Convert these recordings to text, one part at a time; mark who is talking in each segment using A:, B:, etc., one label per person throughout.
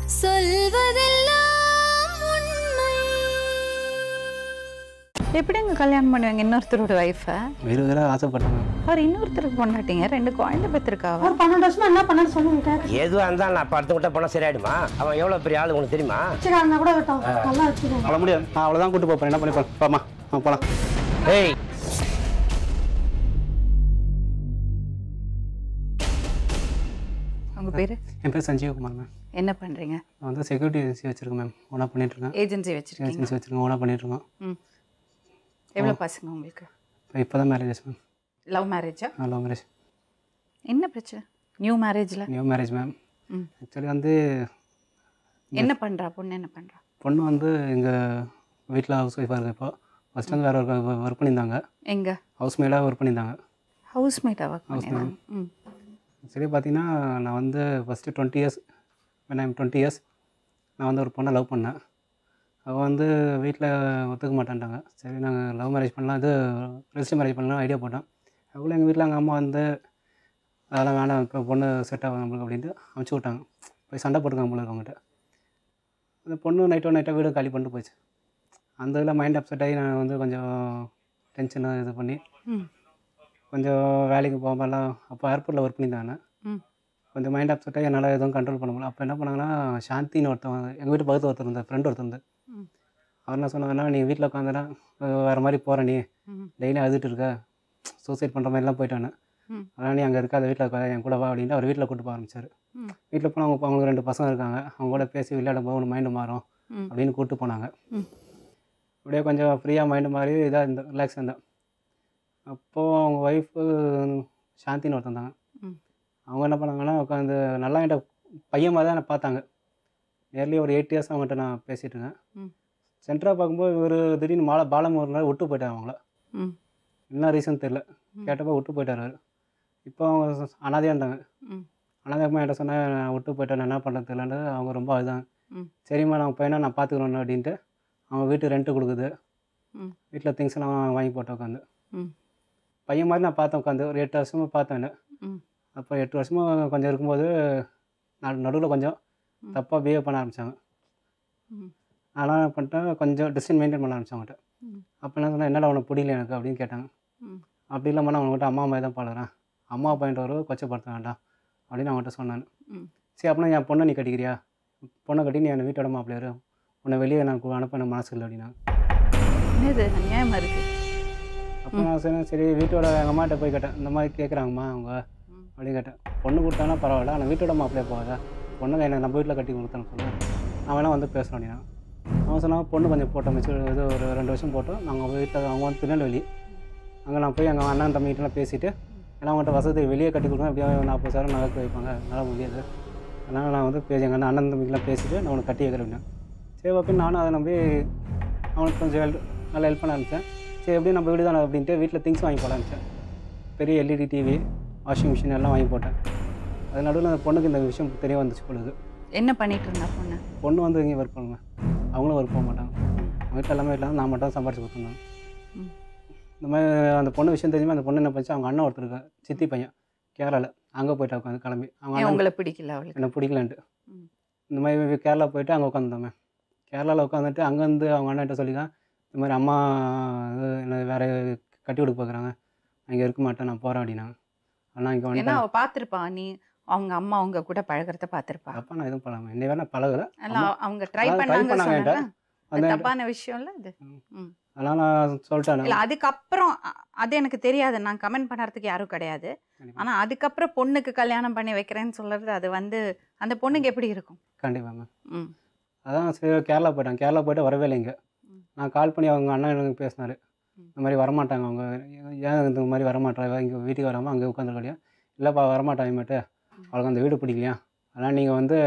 A: சொல்வதெல்லாம் உண்மை
B: எப்படிங்க கல்யாணம் பண்ணுவீங்க இன்னொருத்தரோட ஒய்ஃபை
C: இருபது தடவை ஆசைப்பட்டேன் மேம்
B: அவர் இன்னொருத்தருக்கு பொண்டாட்டிங்க ரெண்டு குழந்தை பெற்றிருக்காவா
D: ஒரு பன்னெண்டு வருஷமா என்ன பண்ணான்னு சொல்லுங்க கேட்க
E: எதுவாக இருந்தாலும் நான் படுத்து விட்ட போனால் சரியாயிடுமா அவன் எவ்வளோ பெரிய ஆள் உனக்கு தெரியுமா
D: வச்சுக்காங்க கூட விட்டோம் நல்லா வச்சுக்கோங்க
C: அவ்வளோ முடியாது நான் அவ்வளோதான் கூட்டு போப்பேன் என்ன பண்ணி போமா ஆ போகலாம்
E: ஏய்
B: உங்க பேரு
C: என் பேர் சஞ்சீவகுமார் மேம்
B: என்ன பண்றீங்க
C: நான் வந்து செக்யூரிட்டி ஏஜென்சி வச்சிருக்கேன் மேம் ஓனாக பண்ணிட்டுருக்கேன்
B: ஏஜென்சி வச்சிருக்கீங்க
C: ஏஜென்சி வச்சிருக்கேன் ஓனாக பண்ணிட்டுருக்கோம்
B: ம் எவ்வளவு பசங்க உங்களுக்கு
C: இப்போ இப்போ தான் மேரேஜஸ் மேம்
B: லவ் மேரேஜா
C: லவ் மேரேஜ்
B: என்ன பிரச்சனை நியூ மேரேஜ்ல
C: நியூ மேரேஜ் மேம்
B: ம்
C: ஆக்சுவலி வந்து
B: என்ன பண்றா பொண்ணு என்ன பண்றா
C: பொண்ணு வந்து எங்கள் வீட்டில் ஹவுஸ் ஒய்ஃபாக இருக்கு இப்போ ஃபஸ்ட் வந்து வேறு ஒரு ஒர்க் பண்ணியிருந்தாங்க
B: எங்க
C: ஹவுஸ் மேடாக ஒர்க் பண்ணியிருந்தாங்க
B: ஹவுஸ் மேட்டா ஒர்க் பண்ணிடுறாங்க ம்
C: சரி பார்த்தீங்கன்னா நான் வந்து first twenty years when I'm twenty years நான் வந்து ஒரு பொண்ணை லவ் பண்ணேன் அவள் வந்து வீட்டில் ஒத்துக்க மாட்டேன்ட்டாங்க சரி நாங்கள் லவ் மேரேஜ் பண்ணலாம் இது ரெஜிஸ்டர் மேரேஜ் பண்ணலாம் ஐடியா போட்டோம் அதுக்குள்ளே எங்கள் வீட்டில் எங்கள் அம்மா வந்து அதெல்லாம் வேணாம் இப்போ பொண்ணு செட் ஆகும் நம்மளுக்கு அப்படின்ட்டு அமுச்சு விட்டாங்க போய் சண்டை போட்டுக்காங்க போல அவங்ககிட்ட அந்த பொண்ணு நைட்டோ நைட்டாக வீடு காலி பண்ணிட்டு போச்சு அந்த இதில் மைண்ட் அப்செட் ஆகி நான் வந்து கொஞ்சம் டென்ஷனாக இது பண்ணி
B: ம்
C: கொஞ்சம் வேலைக்கு போகாமலாம் அப்போ ஏர்போர்ட்டில் ஒர்க் பண்ணியிருந்தாங்க
B: ம்
C: கொஞ்சம் மைண்ட் அப்செட்டாக என்னால் எதுவும் கண்ட்ரோல் பண்ண முடியல அப்போ என்ன பண்ணாங்கன்னா சாந்தின்னு ஒருத்தவங்க எங்கள் வீட்டு பக்கத்து ஒருத்தர் இருந்தார் ஃப்ரெண்ட் ஒருத்தர் இருந்தார்
B: ம்.
C: அவர் என்ன சொன்னாங்கன்னா நீ வீட்டில் உட்காந்துனா வேறு மாதிரி போகிற நீ
B: ம்
C: டெய்லி அழுதுட்டு இருக்க சூசைட் பண்ணுற மாதிரிலாம் போயிட்டானே
B: ம்.
C: அதனால் நீ அங்கே இருக்காத வீட்டில் உட்காத என் கூட வா அப்படின்ட்டு அவர் வீட்டில் கூட்டு போக ஆரம்பிச்சார்
B: ம்.
C: வீட்டில் போனால் அவங்க அவங்களுக்கு ரெண்டு பசங்க இருக்காங்க அவங்க கூட பேசி விளையாடும் போது மைண்டு மாறும்
B: ம்.
C: அப்படின்னு கூப்பிட்டு போனாங்க
B: ம்.
C: அப்படியே கொஞ்சம் ஃப்ரீயாக மைண்டு மாறி இதாக இருந்த ரிலாக்ஸ் இருந்தேன் அப்போது அவங்க ஒய்ஃபு சாந்தின்னு ஒருத்தன் தாங்க
B: ம்.
C: அவங்க என்ன பண்ணாங்கன்னா உட்காந்து நல்லா என்கிட்ட பையன் மாதிரி தான் என்னை பார்த்தாங்க நியர்லி ஒரு எயிட் இயர்ஸ் அவங்ககிட்ட நான் பேசிகிட்டு இருக்கேன்
B: ம்.
C: சென்டராக பார்க்கும்போது இவர் திடீர்னு மாலை பாலமுருனால விட்டு போயிட்டார் அவங்கள
B: ம்
C: என்ன ரீசன் தெரில கேட்டப்போ விட்டு போயிட்டார் அவர் இப்போ அவங்க அனாதையாக இருந்தாங்க
B: ம்
C: அனாதையமாக என்கிட்ட சொன்னேன் நான் விட்டு போயிட்டேன் நான் என்ன பண்ணுறது தெரியலன்னு அவங்க ரொம்ப அழுதாங்க
B: ம்.
C: சரிம்மா நான் பையனை நான் பார்த்துக்கிறோன்னு அப்படின்ட்டு அவங்க வீட்டு ரெண்ட்டு கொடுக்குது
B: ம்.
C: வீட்டில் திங்ஸ் எல்லாம் வாங்கி போட்டு உட்காந்து
B: ம்
C: பையன் மாதிரி நான் பார்த்தேன் உட்காந்து ஒரு எட்டு வருஷமாக பார்த்தேன் என்ன.
B: ம்
C: அப்போ எட்டு வருஷமாக கொஞ்சம் இருக்கும்போது நான் நடுவில் கொஞ்சம்
B: ம்.
C: தப்பாக பிஹேவ் பண்ண ஆரம்பித்தாங்க
B: ம்
C: அதனால் என்ன பண்ணிட்டேன் கொஞ்சம் டிஸ்டன்ஸ் மெயின்டைன் பண்ண ஆரம்பிச்சாங்கட்ட
B: ம்.
C: அப்போ என்ன சொன்னேன் என்னடா உனக்கு பிடிக்கல எனக்கு அப்படின்னு கேட்டாங்க
B: ம்
C: அப்படி இல்லாமல் நான் அவங்ககிட்ட அம்மா மாதிரி தான் பழகிறேன் அம்மா பையன்ட்டு ஒரு கொச்சப்படுத்த வேண்டாம் அப்படின்னு அவங்ககிட்ட சொன்னான்
B: ம்
C: சரி அப்படின்னா என் பொண்ணை நீ கட்டிக்கிறியா பொண்ணை கட்டி நீ என்னை வீட்டோட மாப்பிள்ளையாரு உன்னை வெளியே நான் கு- அனுப்ப எனக்கு மனசு இல்லை அப்படின்னா
B: என்னது அநியாயமா இருக்கு
C: அப்போ நான் சொன்னேன் சரி வீட்டோட எங்கள் அம்மாட்ட போய் கேட்டேன் இந்த மாதிரி கேட்குறாங்கம்மா அவங்க
B: ம்.
C: அப்படின்னு கேட்டேன் பொண்ணு கொடுத்தானா பரவாயில்ல ஆனால் வீட்டோட மாப்பிள்ளையே போகாதா பொண்ணை என்னை நம்ம வீட்டில் கட்டி கொடுத்தேன்னு சொன்னேன் நான் வேணா வந்து பேசுகிறேன் அப்படின்னா அவன் சொன்னாங்க பொண்ணு கொஞ்சம் போட்டோம் மிச்சம் இது ஒரு ரெண்டு வருஷம் போட்டோம் நாங்கள் வீட்டில் அவங்க வந்து திருநெல்வேலி அங்கே நான் போய் எங்கள் அண்ணன் தம்பிகிட்டலாம் பேசிவிட்டு ஏன்னா அவங்கள்ட்ட வசதி வெளியே கட்டி கொடுக்கணும் எப்படியும் நாற்பது சாரம் நகை வைப்பாங்க அதனால் முடியாது அதனால் நான் வந்து பேசி எங்கள் அண்ணன் தம்பிக்கெலாம் பேசிவிட்டு நான் உனக்கு கட்டி வைக்கிறேன் அப்படின்னா சரி ஓகே நானும் அதை நம்பி அவனுக்கு கொஞ்சம் help- நல்லா ஹெல்ப் பண்ண ஆரம்பித்தேன் சரி எப்படி நம்ம வீடு தானே அப்படின்ட்டு வீட்டில் திங்ஸ் வாங்கி போட ஆரம்பித்தேன் பெரிய எல்இடி டிவி வாஷிங் மிஷின் எல்லாம் வாங்கி போட்டேன் அது நடுவில் அந்த பொண்ணுக்கு இந்த விஷயம் தெரிய வந்துச்சு பொழுது
B: என்ன பண்ணிட்டு இருந்தா பொண்ணு
C: பொண்ணு வந்து இங்கே ஒர்க் பண்ணுவேன் அவங்களும் ஒர்க் போக மாட்டாங்க அவங்க வீட்டில் எல்லாமே வீட்டில் நான் மட்டும் சம்பாரிச்சு கொடுத்துருந்தாங்க
B: ம்.
C: இந்த மாதிரி அந்த பொண்ணு விஷயம் தெரியுமா அந்த பொண்ணு என்ன பண்ணிச்சு அவங்க அண்ணன் ஒருத்தர் இருக்கா சித்தி பையன் கேரளாவில் அங்கே போயிட்டு உட்காந்து கிளம்பி அவங்க
B: ஏன்
C: அண்ணன்
B: உங்களை பிடிக்கல அவளுக்கு
C: எனக்கு பிடிக்கலன்ட்டு
B: ம்.
C: இந்த மாதிரி கேரளா போயிட்டு அங்கே உட்காந்துருந்தோமே கேரளாவில் உட்காந்துட்டு அங்கேருந்து அவங்க அண்ணன்ட்ட சொல்லிதான் இந்த மாதிரி அம்மா இது என்ன வேறு கட்டி கொடுக்க பார்க்குறாங்க நான் இங்கே இருக்க மாட்டேன் நான் போகிறேன் அப்படின்னாங்க ஆனால் இங்கே
B: ஏன்னா
C: வந்துட்டேன்
B: அவ பாத்திருப்பா நீ அவங்க அம்மா அவங்க கூட பழகுறத பாத்திருப்பா
C: அப்பா நான் எதுவும் பண்ணாமல் என்னை வேணா பழகல
B: அல்ல அவங்க ட்ரை
C: அதான் try
B: பண்ணாங்க
C: பண்ணாங்க
B: சொன்னேன்ல?
C: என்கிட்ட.
B: அது
C: அந்த
B: தப்பான விஷயம் இல்ல இது
C: அதனால் நான் சொல்லிட்டேன்
B: இல்ல அதுக்கப்புறம் அ- அது எனக்கு தெரியாது நான் கமெண்ட் பண்ணறதுக்கு யாரும் கிடையாது
C: கண்டிப்பா.
B: ஆனா அதுக்கப்புறம் பொண்ணுக்கு கல்யாணம் பண்ணி வைக்கிறேன்னு சொல்றது அது வந்து அந்த பொண்ணுக்கு எப்படி இருக்கும்
C: கண்டிப்பாக மேம்
B: ம்
C: அதான் சரி கேரளா போயிட்டேன் கேரளா போயிட்டு வரவே இல்லை இங்கே
B: ம்.
C: நான் கால் பண்ணி அவங்க அண்ணன் எனக்கு பேசினார்
B: ம்.
C: இந்த மாதிரி வரமாட்டாங்க அவங்க ஏன் இந்த மாதிரி வரமாட்டா இங்கே வீட்டுக்கு வராமல் அங்கே உட்காந்துருக்கலையா இல்லைப்பா வரமாட்டாங்க மேட்டு அவளுக்கு அந்த வீடு பிடிக்கலையா அதனால் நீங்கள் வந்து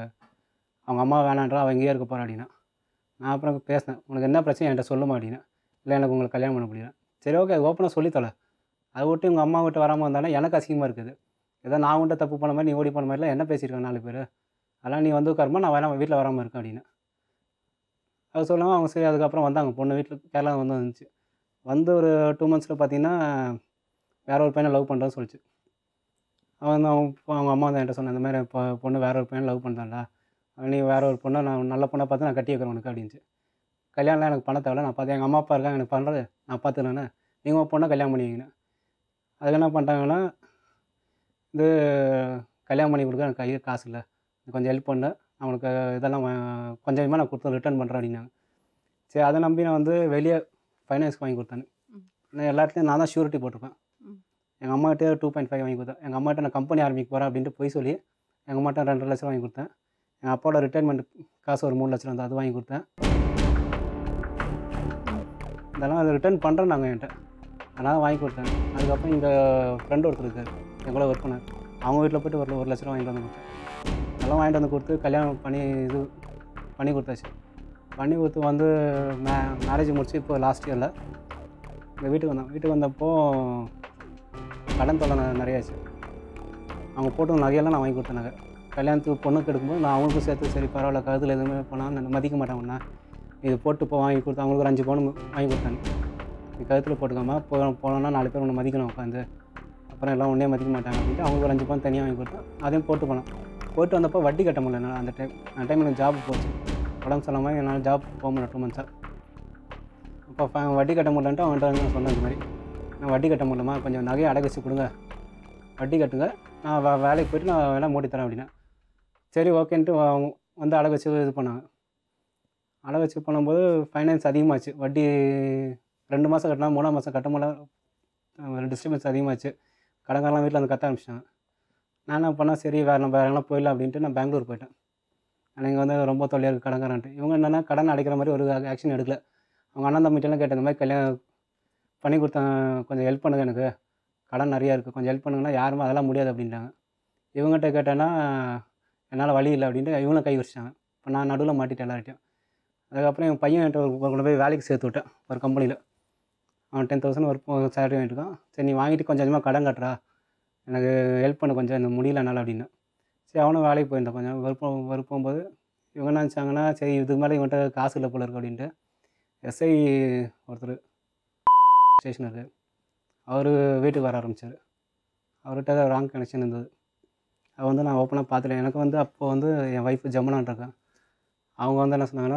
C: அவங்க அம்மா வேணான்றா அவள் இங்கேயே இருக்க போகிறா அப்படின்னா நான் அப்புறம் பேசினேன் உனக்கு என்ன பிரச்சனை என்கிட்ட சொல்லுமா அப்படின்னா இல்லை எனக்கு உங்களுக்கு கல்யாணம் பண்ண முடியல சரி ஓகே அது ஓப்பனாக சொல்லித்தல அதை விட்டு உங்கள் அம்மா விட்டு வராமல் வந்தாலும் எனக்கு அசிங்கமாக இருக்குது ஏதோ நான் உன்ட்ட தப்பு பண்ண மாதிரி நீ ஓடி போன மாதிரிலாம் என்ன பேசியிருக்காங்க நாலு பேர் அதெல்லாம் நீ வந்து உட்காருமா நான் வேணாம் வீட்டில் வராமல் இருக்கேன் அப்படின்னு அது சொல்லாமல் அவங்க சரி அதுக்கப்புறம் வந்தாங்க பொண்ணு வீட்டில் கேரளா வந்து வந்துச்சு வந்து ஒரு டூ மந்த்ஸில் பார்த்தீங்கன்னா வேற ஒரு பையனை லவ் பண்ணுறேன்னு சொல்லிச்சு அவன் வந்து அவங்க அவங்க அம்மா வந்து என்கிட்ட சொன்ன இந்த மாதிரி இப்போ பொண்ணு வேற ஒரு பையனை லவ் பண்ணுறான்டா நீ வேற ஒரு பொண்ணை நான் நல்ல பொண்ணை பார்த்து நான் கட்டி வைக்கிறேன் உனக்கு அப்படின்ச்சு கல்யாணம்லாம் எனக்கு பண்ண தேவையில்ல நான் பார்த்து எங்கள் அம்மா அப்பா இருக்காங்க எனக்கு பண்ணுறது நான் பார்த்துக்கிறேன்னு நீங்கள் உங்கள் பொண்ணை கல்யாணம் பண்ணிக்கிங்க அதுக்கு என்ன பண்ணிட்டாங்கன்னா இது கல்யாணம் பண்ணி கொடுக்க எனக்கு கையில் காசு இல்லை நீ கொஞ்சம் ஹெல்ப் பண்ணு நான் உனக்கு இதெல்லாம் வா- கொஞ்சம் கொஞ்சமாக நான் கொடுத்து ரிட்டர்ன் பண்ணுறேன் அப்படின்னாங்க சரி அதை நம்பி நான் வந்து வெளியே ஃபைனான்ஸ்க்கு வாங்கி கொடுத்தேன்
B: ம்.
C: நான் எல்லாத்துலேயும் நான் தான் ஷூரிட்டி போட்டிருப்பேன்
B: ம்.
C: எங்கள் அம்மாகிட்டே டூ பாயிண்ட் ஃபைவ் வாங்கி கொடுத்தேன் எங்கள் அம்மாட்ட நான் கம்பெனி ஆரம்பிக்க போகிறேன் அப்படின்ட்டு போய் சொல்லி எங்கள் அம்மாட்ட ரெண்டரை லட்சம் வாங்கி கொடுத்தேன் எங்கள் அப்பாவோட ரிட்டைர்மெண்ட் காசு ஒரு மூணு லட்சம் வந்து அது வாங்கி கொடுத்தேன் இதெல்லாம் அது ரிட்டர்ன் பண்ணுறேன் நாங்கள் என்கிட்ட அதனால் வாங்கி கொடுத்தேன் அதுக்கப்புறம் இங்கே ஃப்ரெண்டு ஒருத்தர் இருக்கார் எவ்வளோ ஒர்க் பண்ணார் அவங்க வீட்டில் போய்ட்டு ஒரு ஒரு லட்ச ரூபா வாங்கிட்டு வந்து கொடுத்தேன் அதெல்லாம் வாங்கிட்டு வந்து கொடுத்து கல்யாணம் பண்ணி இது பண்ணி கொடுத்தாச்சு பண்ணி கொடுத்து வந்து மே மேரேஜ் முடிச்சு இப்போ லாஸ்ட் இயரில் எங்கள் வீட்டுக்கு வந்தோம் வீட்டுக்கு வந்தப்போ கடன் தொல்லை ந- நிறையாச்சு அவங்க போட்டு நகையெல்லாம் நான் வாங்கி கொடுத்தேன் நகை கல்யாணத்துக்கு பொண்ணுக்கு எடுக்கும்போது நான் அவங்களுக்கும் சேர்த்து சரி பரவாயில்ல கழுத்தில் எதுவுமே போனால் நான் மதிக்க மாட்டாங்கண்ணா இது போட்டு இப்போ வாங்கி கொடுத்து அவங்களுக்கு ஒரு அஞ்சு பவுன் வாங்கி கொடுத்தாங்க நீ கழுத்தில் போட்டுக்காம போ போனோன்னா நாலு பேர் ஒன்று மதிக்கணும் உட்காந்து அப்புறம் எல்லாம் ஒன்றே மதிக்க மாட்டாங்க அப்படின்ட்டு அவங்க ஒரு அஞ்சு பவுன் தனியாக வாங்கி கொடுத்தேன் அதையும் போட்டு போனோம் போட்டு வந்தப்போ வட்டி கட்ட முடியல என்னால் அந்த டைம் அந்த டைம் எனக்கு ஜாப் போச்சு உடம்பு சொல்லாமல் என்னால் ஜாப் போக முடியல டூ மந்த்ஸாக அப்போ ஃப- வட்டி கட்ட முடியலன்ட்டு அவன்கிட்ட வந்து நான் சொன்னேன் இந்த மாதிரி நான் வட்டி கட்ட முடியலமா கொஞ்சம் நகையை அடகு வச்சு கொடுங்க வட்டி கட்டுங்க நான் வே வேலைக்கு போயிட்டு நான் வேலை மூடி தரேன் அப்படின்னா சரி ஓகேன்ட்டு அவங்க வந்து அடகு வச்சு இது பண்ணாங்க அடகு வச்சு பண்ணும்போது ஃபைனான்ஸ் அதிகமாச்சு வட்டி ரெண்டு மாதம் கட்டினா மூணாம் மாதம் கட்ட முடியல டிஸ்டர்பன்ஸ் அதிகமாச்சு கடன்காரெலாம் வீட்டில் வந்து கத்த ஆரம்பிச்சிட்டாங்க நான் என்ன பண்ணேன் சரி வேறு நம்ம வேறு எங்கெல்லாம் போயிடலாம் அப்படின்ட்டு நான் பெங்களூர் போயிட்டேன் ஆனால் இங்கே வந்து ரொம்ப தொல்லையாக இருக்குது கடன்காரன்ட்டு இவங்க என்னென்னா கடன் அடைக்கிற மாதிரி ஒரு ஆக்ஷன் எடுக்கல அவங்க அண்ணன் தம்பிட்டெல்லாம் கேட்டேன் இந்த மாதிரி கல்யாணம் பண்ணி கொடுத்தேன் கொஞ்சம் ஹெல்ப் பண்ணுங்க எனக்கு கடன் நிறையா இருக்குது கொஞ்சம் ஹெல்ப் பண்ணுங்கன்னா யாருமே அதெல்லாம் முடியாது அப்படின்ட்டாங்க இவங்ககிட்ட கேட்டேன்னா என்னால் வழி இல்லை அப்படின்ட்டு இவங்களும் கை வச்சிட்டாங்க இப்போ நான் நடுவில் மாட்டிட்டேன் எல்லார்ட்டையும் அதுக்கப்புறம் என் பையன் என்கிட்ட ஒரு கொண்டு போய் வேலைக்கு சேர்த்து விட்டேன் ஒரு கம்பெனியில் அவன் டென் தௌசண்ட் ஒர்க் சேலரி வாங்கிட்டுருக்கான் சரி நீ வாங்கிட்டு கொஞ்சம் கொஞ்சமாக கடன் கட்டுறா எனக்கு ஹெல்ப் பண்ண கொஞ்சம் இந்த முடியல என்னால் அப்படின்னு சரி அவனும் வேலைக்கு போயிருந்தான் கொஞ்சம் ஒர்க் ஒர்க் போகும்போது இவங்க என்ன நினச்சாங்கன்னா சரி இதுக்கு மேலே இவன்கிட்ட காசு இல்லை போல இருக்கு அப்படின்ட்டு எஸ்ஐ ஒருத்தர் ஸ்டேஷன் இருக்கு அவர் வீட்டுக்கு வர ஆரம்பித்தார் அவர்கிட்ட ராங் கனெக்ஷன் இருந்தது அது வந்து நான் ஓப்பனாக பார்த்துட்டேன் எனக்கு வந்து அப்போ வந்து என் ஒய்ஃப் ஜமுனான் இருக்கேன் அவங்க வந்து என்ன சொன்னாங்கன்னா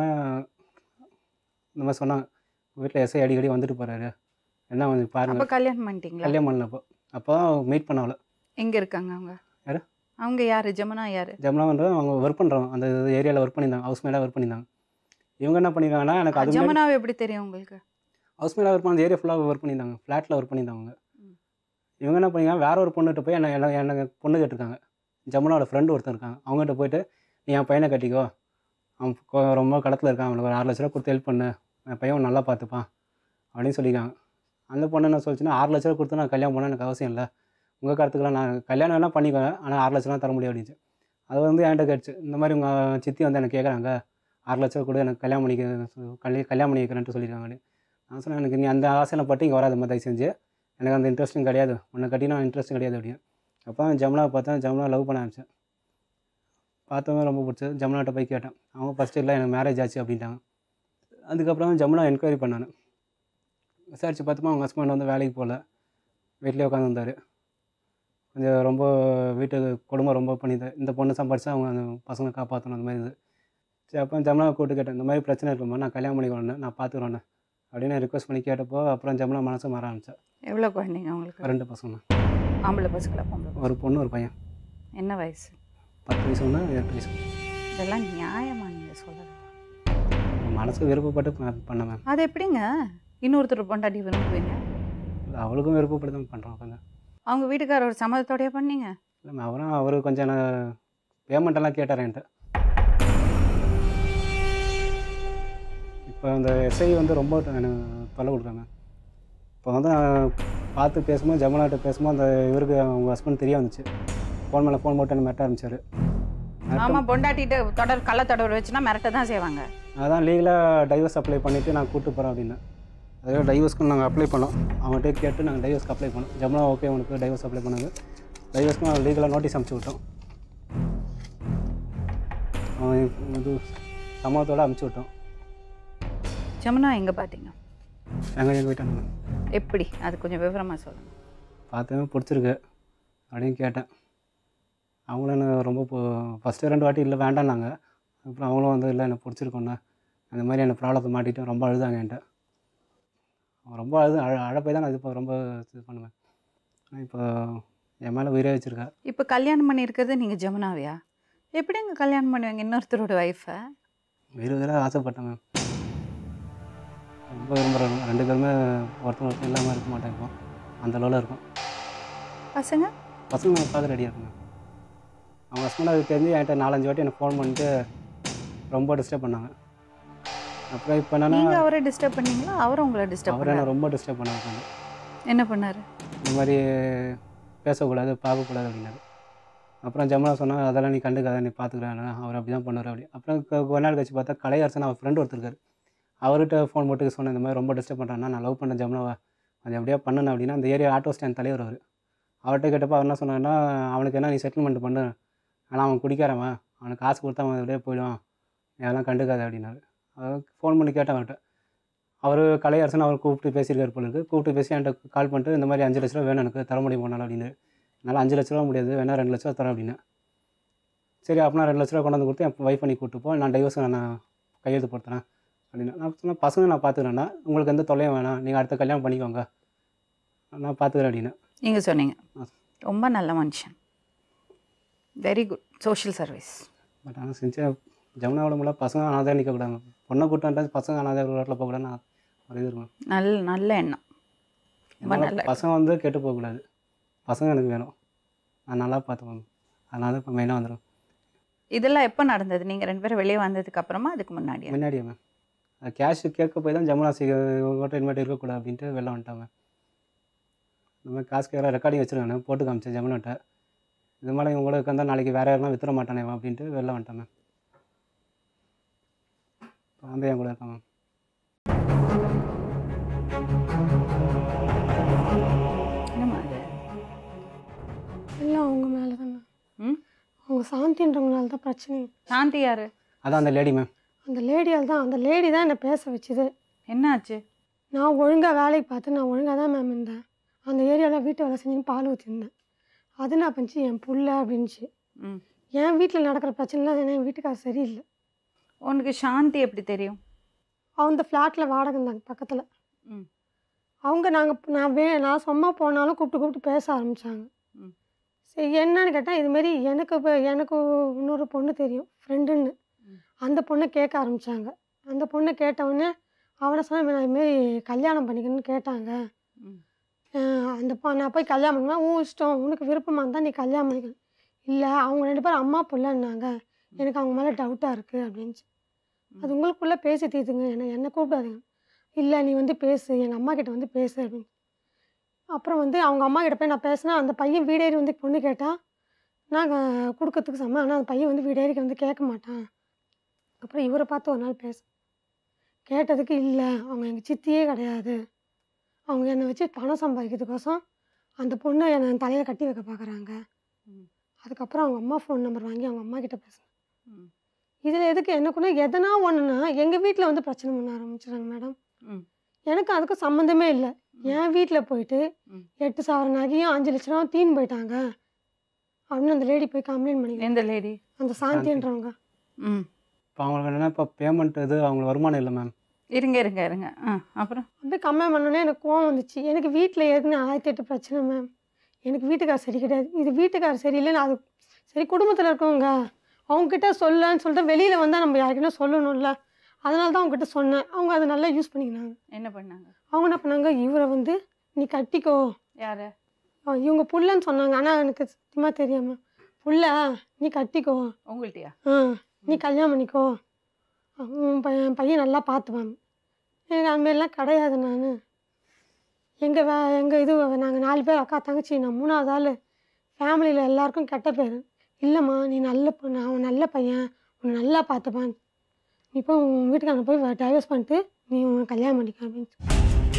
C: இந்த மாதிரி சொன்னாங்க வீட்டில் எஸ்ஐ அடிக்கடி வந்துட்டு போகிறாரு என்ன வந்து
B: அப்ப
C: பாருங்கள்
B: கல்யாணம் பண்ணிட்டீங்களா
C: கல்யாணம் பண்ணல அப்போ அப்போ தான் மீட் பண்ண அவளை
B: எங்க இருக்காங்க அவங்க
C: யாரு?
B: அவங்க யாரு ஜமுனா யாரு
C: ஜமுனான்றது அவங்க ஒர்க் பண்ணுறவங்க அந்த ஏரியாவில் ஒர்க் பண்ணியிருந்தாங்க ஹவுஸ் மேடாக ஒர்க் பண்ணியிருந்தாங்க இவங்க என்ன பண்ணியிருக்காங்கன்னா எனக்கு அது முன்னாடி
B: ஜமுனாவை எப்படி தெரியும் உங்களுக்கு
C: ஹவுஸ் மேடாக ஒர்க் பண்ண ஏரியா ஃபுல்லாக ஒர்க் பண்ணியிருந்தாங்க ஃப்ளாட்டில் ஒர்க் பண்ணியிருந்தாங்க அவங்க.
B: ம்.
C: இவங்க என்ன பண்ணிருக்காங்க வேற ஒரு பொண்ணுகிட்ட போய் என்ன என்ன எனக்கு பொண்ணு கேட்டிருக்காங்க ஜமுனாவோட ஃப்ரெண்டு ஒருத்தர் இருக்காங்க அவங்ககிட்ட போயிட்டு நீ என் பையனை கட்டிக்கோ அவன் கொ- ரொம்ப கடத்தில் இருக்கான் அவனுக்கு ஒரு ஆறு லட்ச ரூபா கொடுத்து ஹெல்ப் பண்ணு என் பையன் உன்னை நல்லா பார்த்துப்பான் அப்படின்னு சொல்லியிருக்காங்க அந்த பொண்ணு என்ன சொல்லிச்சுன்னா ஆறு லட்ச ரூபா கொடுத்து நான் கல்யாணம் பண்ண எனக்கு அவசியம் இல்லை உங்கள் கருத்துக்கெல்லாம் நான் கல்யாணம் வேணால் பண்ணிக்குவேன் ஆனால் ஆறு லட்சம்லாம் தர முடியாது அப்படின்ச்சு அது வந்து என்கிட்ட கேட்டுச்சு இந்த மாதிரி உங்கள் சித்தி வந்து எனக்கு கேட்குறாங்க ஆறு லட்ச ரூபா கூட எனக்கு கல்யாணம் பண்ணிக்க கல்யாணம் கல்யாணம் பண்ணி வைக்கிறேன்ட்டு சொல்லியிருக்காங்க நான் சொன்னேன் எனக்கு நீ அந்த ஆசையில் பட்டு இங்கே வராத மாதிரி தயவு செஞ்சு எனக்கு அந்த இன்ட்ரெஸ்ட்டும் கிடையாது உன்னை கட்டினா இன்ட்ரெஸ்ட்டும் கிடையாது அப்படின்னு அப்போ தான் ஜமுனாவை பார்த்தேன் ஜமுனா லவ் பண்ண ஆரம்பிச்சேன் பார்த்தவங்க ரொம்ப பிடிச்சது ஜமுனாட்ட போய் கேட்டேன் அவங்க ஃபஸ்ட்டு இல்லை எனக்கு மேரேஜ் ஆச்சு அப்படின்ட்டாங்க அதுக்கப்புறம் ஜமுனா என்கொயரி பண்ணானு விசாரிச்சு பார்த்தப்போ அவங்க ஹஸ்பண்ட் வந்து வேலைக்கு போகல வீட்டிலே உட்காந்துருந்தார் கொஞ்சம் ரொம்ப வீட்டுக்கு குடும்பம் ரொம்ப பண்ணிது இந்த பொண்ணு சம்பாரிச்சா அவங்க அந்த பசங்களை காப்பாற்றணும் அந்த மாதிரி இது சரி அப்போ ஜமுனா கூப்பிட்டு கேட்டேன் இந்த மாதிரி பிரச்சனை இருக்குமா நான் கல்யாணம் பண்ணிக்கிறேன்னு நான் பார்த்துக்கிறேன்னு அப்படின்னு ரிக்வஸ்ட் பண்ணி கேட்டப்போ அப்புறம் ஜமுனா மனசு மாற ஆரம்பிச்சா
B: எவ்வளவு குழந்தைங்க உங்களுக்கு
C: ரெண்டு பசங்க
B: ஆம்பளை பசங்களா பொம்பளை பசங்களா?
C: ஒரு பொண்ணு ஒரு பையன்
B: என்ன வயசு
C: பத்து வயசு ஒன்று எட்டு வயசு
B: இதெல்லாம் நியாயமா நீங்க சொல்றது
C: மனசு விருப்பப்பட்டு ப- பண்ணேன் மேம்
B: அது எப்படிங்க இன்னொருத்தர் பொண்டாட்டி விரும்புவீங்க
C: அவளுக்கும் விருப்பப்பட்டு தான் பண்ணுறோம் கொஞ்சம்
B: அவங்க வீட்டுக்காரர் ஒரு சம்மதத்தோடய பண்ணீங்க
C: இல்லை மேம் அவரும் அவர் கொஞ்சம் பேமெண்ட் எல்லாம் கேட்டார் என்கிட்ட இப்போ அந்த எஸ்ஐ வந்து ரொம்ப எனக்கு தொல்லை கொடுத்தாங்க இப்போ வந்து நான் பார்த்து பேசும்போது ஜமுனாட்ட பேசும்போது அந்த இவருக்கு அவங்க ஹஸ்பண்ட் தெரிய வந்துச்சு ஃபோன் மேலே ஃபோன் போட்டு என்ன மிரட்ட ஆரம்பிச்சார்
B: ஆமா பொண்டாட்டிட்டு தொடர் கள்ள தொடர் வச்சுன்னா மிரட்ட தான் செய்வாங்க
C: அதான் லீகலாக டைவர்ஸ் அப்ளை பண்ணிவிட்டு நான் கூப்பிட்டு போகிறேன் அப்படின்னு அதே டைவர்ஸ்க்கு நாங்கள் அப்ளை பண்ணோம் அவங்ககிட்ட கேட்டு நாங்கள் டைவர்ஸ்க்கு அப்ளை பண்ணோம் ஜமுனா ஓகே உனக்கு டைவர்ஸ் அப்ளை பண்ணாங்க டைவர்ஸ்க்கும் லீகலாக நோட்டீஸ் அமுச்சு விட்டோம் அவன் இது சம்மதத்தோடு அமுச்சு விட்டோம்
B: ஜமுனா எங்க பாத்தீங்க
C: எங்கள் எங்கள் வீட்டாங்க
B: எப்படி அது கொஞ்சம் விவரமா சொல்லுங்க
C: பார்த்தேன் பிடிச்சிருக்கு அப்படின்னு கேட்டேன் அவங்களும் என்ன ரொம்ப ஃபஸ்ட்டு ரெண்டு வாட்டி இல்லை வேண்டாம்னாங்க அப்புறம் அவங்களும் வந்து இல்லை என்னை பிடிச்சிருக்கோண்ணா அந்த மாதிரி என்னை ப்ராப்ளத்தை மாட்டிட்டு ரொம்ப அழுதாங்க என்கிட்ட அவன் ரொம்ப அழுது அழ அழப்பை தான் நான் இது ப- ரொம்ப இது பண்ணுவேன் ஆனா இப்போ என் மேலே உயிரே வச்சுருக்கா
B: இப்போ கல்யாணம் பண்ணியிருக்கிறது நீங்கள் ஜமுனாவியா எப்படிங்க கல்யாணம் பண்ணுவீங்க இன்னொருத்தரோட ஒய்ஃபை
C: உயிர் உயிராக ஆசைப்பட்டேன் மேம் ரொம்ப விரும்புகிறேன் ரெண்டு பேருமே ஒருத்தர் ஒருத்தர் இல்லாமல் இருக்க மாட்டேன் இப்போ அந்த அளவில் இருக்கும்
B: பசங்க
C: பசங்க நான் பார்க்க ரெடியாக இருக்குங்க அவங்க ஹஸ்பண்ட் அது தெரிஞ்சு என்கிட்ட நாலஞ்சு வாட்டி எனக்கு ஃபோன் பண்ணிட்டு ரொம்ப டிஸ்டர்ப் பண்ணாங்க அப்புறம் இப்போ என்னன்னா
B: நீங்கள் அவரை டிஸ்டர்ப் பண்ணீங்களா அவரும் உங்களை டிஸ்டர்ப்
C: அவர் என்ன
B: பண்ணாரு
C: ரொம்ப டிஸ்டர்ப் பண்ணாங்க
B: என்ன பண்ணாரு
C: இந்த மாதிரி பேசக்கூடாது பார்க்கக்கூடாது அப்படின்னாரு அப்புறம் ஜமுனா சொன்னா அதெல்லாம் நீ கண்டுக்காத நீ பார்த்துக்கிறேன் அவர் அப்படி தான் பண்ணுவார் அப்படி அப்புறம் கொ- கொஞ்ச நாள் கழிச்சு பார்த்தா கலையரசன் அவர் ஃப்ரெண்ட் ஒருத்தர் இருக்காரு அவர்கிட்ட ஃபோன் போட்டு சொன்னேன் இந்த மாதிரி ரொம்ப டிஸ்டர்ப் பண்ணுறான்னா நான் லவ் பண்ண ஜமுனாவை கொஞ்சம் எப்படியா பண்ணுனேன் அப்படின்னா அந்த ஏரியா ஆட்டோ ஸ்டாண்ட் தலைவர் அவர் அவர்கிட்ட கேட்டப்போ அவர் என்ன சொன்னார்னா அவனுக்கு என்ன நீ செட்டில்மெண்ட் பண்ணு ஆனால் அவன் குடிக்காரவன் அவனுக்கு காசு கொடுத்தா அவன் அப்படியே போயிடுவான் நீ அதெல்லாம் கண்டுக்காத அப்படின்னாரு அவர் ஃபோன் பண்ணி கேட்டேன் அவர்கிட்ட அவர் கலையரசன் அவர் கூப்பிட்டு பேசியிருக்காரு போல இருக்கு கூப்பிட்டு பேசி என்கிட்ட கால் பண்ணிட்டு இந்த மாதிரி அஞ்சு லட்ச ரூபா வேணும் எனக்கு தர முடியுமா என்னால் அப்படின்னு என்னால் அஞ்சு லட்ச ரூபா முடியாது வேணா ரெண்டு லட்ச ரூபா தரேன் அப்படின்னு சரி அப்படின்னா ரெண்டு லட்ச ரூபா கொண்டாந்து கொடுத்து என் ஒய்ஃப் பண்ணி கூப்பிட்டு போ நான் டைவர்ஸ் நான் கையெழுத்து போடுறேன் அப்படின்னு நான் சொன்னேன் பசங்க நான் பார்த்துக்கிறேன்னா உங்களுக்கு எந்த தொல்லையும் வேணாம் நீங்கள் அடுத்த கல்யாணம் பண்ணிக்கோங்க நான் பார்த்துக்கிறேன் அப்படின்னு
B: நீங்கள் சொன்னீங்க
C: ஆ.
B: ரொம்ப நல்ல மனுஷன் very good social service
C: but ஆனால் சின்சியர் ஜமுனாவோட மூலம் பசங்க அனாதே நிற்கக்கூடாது பொண்ணை கூட்டான்ட்டு பசங்க அனாதே ஒரு ரோட்டில் போகக்கூடாதுன்னு நான் ஒரு இது இருக்கும்
B: நல்ல நல்ல எண்ணம் ரொம்ப
C: அதனால
B: நல்ல
C: பசங்க வந்து கெட்டு போகக்கூடாது பசங்க எனக்கு வேணும் நான் நல்லா பார்த்துக்கணும் அதனால இப்போ மெயினாக வந்துடும்
B: இதெல்லாம் எப்போ நடந்தது நீங்கள் ரெண்டு பேரும் வெளியே வந்ததுக்கு அப்புறமா அதுக்கு முன்னாடியா
C: முன்னாடியே மேம் அது கேஷ் கேட்க போய் தான் ஜமுனா சி இவங்ககிட்ட இனிமேட்டு இருக்கக்கூடாது அப்படின்ட்டு வெளில வந்துட்டாங்க இந்த மாதிரி காசு கேட்குற ரெக்கார்டிங் வச்சுருக்கானே போட்டு காமிச்சேன் ஜமுனாட்ட இது மாதிரி இவங்க கூட உட்காந்தா நாளைக்கு வேறு யாரெல்லாம் வித்துற மாட்டானே இவன் அப்படின்ட்டு வெளில வந்துட்டேன் மேம் இப்போ வந்து என் கூட இருக்கான் மேம்
B: என்னம்மா அது
D: எல்லாம் அவங்க மேலே தானே
B: ம்
D: அவங்க சாந்தின்றவங்களால தான் பிரச்சனை
B: சாந்தி யாரு
C: அதான் அந்த லேடி மேம்
D: அந்த லேடியால் தான் அந்த லேடி தான் என்னை பேச வச்சுது
B: என்னாச்சு
D: நான் ஒழுங்காக வேலைக்கு பார்த்து நான் ஒழுங்காக தான் மேம் இருந்தேன் அந்த ஏரியாவில் வீட்டு வேலை செஞ்சுன்னு பால் ஊற்றிருந்தேன் அது நான் பண்ணிச்சு என் புள்ள அப்படின்ச்சு
B: ம்
D: என் வீட்டில் நடக்கிற பிரச்சனைலாம் என் வீட்டுக்கார் சரியில்லை
B: உனக்கு சாந்தி எப்படி தெரியும்
D: அவங்க ஃப்ளாட்டில் வாடகை இருந்தாங்க பக்கத்தில்
B: ம்
D: அவங்க நாங்கள் நான் வே நான் சும்மா போனாலும் கூப்பிட்டு கூப்பிட்டு பேச ஆரம்பித்தாங்க
B: ம்.
D: சரி என்னன்னு கேட்டால் இதுமாரி எனக்கு இப்போ எனக்கு இன்னொரு பொண்ணு தெரியும் ஃப்ரெண்டுன்னு
B: ம்.
D: அந்த பொண்ணை கேட்க ஆரம்பித்தாங்க அந்த பொண்ணை கேட்டவுடனே அவனை சொன்ன நான் இதுமாரி கல்யாணம் பண்ணிக்கணும்னு கேட்டாங்க
B: ம்
D: அஹ் அந்த பொ நான் போய் கல்யாணம் பண்ணுவேன் உன் இஷ்டம் உனக்கு விருப்பமாக இருந்தால் நீ கல்யாணம் பண்ணிக்கணும் இல்லை அவங்க ரெண்டு பேரும் அம்மா பிள்ளைன்னாங்க எனக்கு அவங்க மேலே டவுட்டாக இருக்குது அப்படின்ச்சு அது உங்களுக்குள்ளே பேசி தீர்த்துங்க என்ன என்னை கூப்பிடாதீங்க இல்லை நீ வந்து பேசு எங்கள் அம்மா கிட்ட வந்து பேசு அப்படின்னு அப்புறம் வந்து அவங்க அம்மா கிட்ட போய் நான் பேசினா அந்த பையன் வீடேறி வந்து பொண்ணு கேட்டால் நான் க- கொடுக்கறதுக்கு சமம் ஆனால் அந்த பையன் வந்து வீடேறிக்கு வந்து கேட்க மாட்டான் அப்புறம் இவரை பார்த்து ஒரு நாள் பேச கேட்டதுக்கு இல்லை அவங்க எங்கள் சித்தியே கிடையாது அவங்க என்னை வச்சு பணம் சம்பாதிக்கிறதுக்கோசம் அந்த பொண்ணை என்னை தலையில் கட்டி வைக்க பார்க்குறாங்க
B: ம்.
D: அதுக்கப்புறம் அவங்க அம்மா ஃபோன் நம்பர் வாங்கி அவங்க அம்மா கிட்ட பேசுனேன்
B: ம்
D: இதில் எதுக்கு எனக்குன்னா எதனா ஒன்றுனா எங்கள் வீட்டில் வந்து பிரச்சனை பண்ண ஆரம்பிச்சிடுறாங்க மேடம்
B: ம்
D: எனக்கு அதுக்கும் சம்மந்தமே இல்லை என் வீட்டில் போயிட்டு
B: ம்.
D: எட்டு சவர நகையும் அஞ்சு லட்ச ரூபா தீன் போயிட்டாங்க அப்படின்னு அந்த லேடி போய் கம்ப்ளைண்ட் பண்ணி
B: எந்த லேடி
D: அந்த சாந்தின்றவங்க
B: ம்
C: இப்போ அவங்களுக்கு என்னென்னா இப்போ பேமெண்ட் இது அவங்களுக்கு வருமானம் இல்லை மேம்
B: இருங்க இருங்க இருங்க ஆ அப்புறம்
D: அப்படியே கம்ப்ளைண்ட் பண்ணோன்னே எனக்கு கோவம் வந்துச்சு எனக்கு வீட்டில் ஏற்கனவே ஆயிரத்தி எட்டு பிரச்சனை மேம் எனக்கு வீட்டுக்கார் சரி கிடையாது இது வீட்டுக்கார் சரியில்லைன்னு அது சரி குடும்பத்தில் இருக்கவங்க அவங்கக்கிட்ட சொல்லன்னு சொல்லிட்டு வெளியில் வந்தால் நம்ம யாருக்கிட்ட சொல்லணும்ல அதனால தான் அவங்ககிட்ட சொன்னேன் அவங்க அதை நல்லா யூஸ் பண்ணிக்கினாங்க
B: என்ன பண்ணாங்க
D: அவங்க என்ன பண்ணாங்க இவரை வந்து நீ கட்டிக்கோ
B: யாரு
D: ஆ, இவங்க புள்ளன்னு சொன்னாங்க ஆனால் எனக்கு சத்தியமாக தெரியாமல் புள்ள நீ கட்டிக்கோ
B: உங்கள்கிட்டயா
D: ஆ நீ கல்யாணம் பண்ணிக்கோ ஆ, உன் பையன் பையன் நல்லா பார்த்துப்பான் எனக்கு அந்த மாதிரிலாம் கிடையாது நான் எங்கள் வே எங்கள் இது நாங்கள் நாலு பேர் அக்கா தங்கச்சி நான் மூணாவது ஆள் ஃபேமிலியில் எல்லாருக்கும் கெட்ட பேர் இல்லைம்மா நீ நல்ல பொண்ணு அவன் நல்ல பையன் உன்னை நல்லா பார்த்துப்பான் நீ போய் உன் வீட்டுக்காரனை போய் டைவர்ஸ் பண்ணிட்டு நீ உன்னை கல்யாணம் பண்ணிக்க அப்படின்னு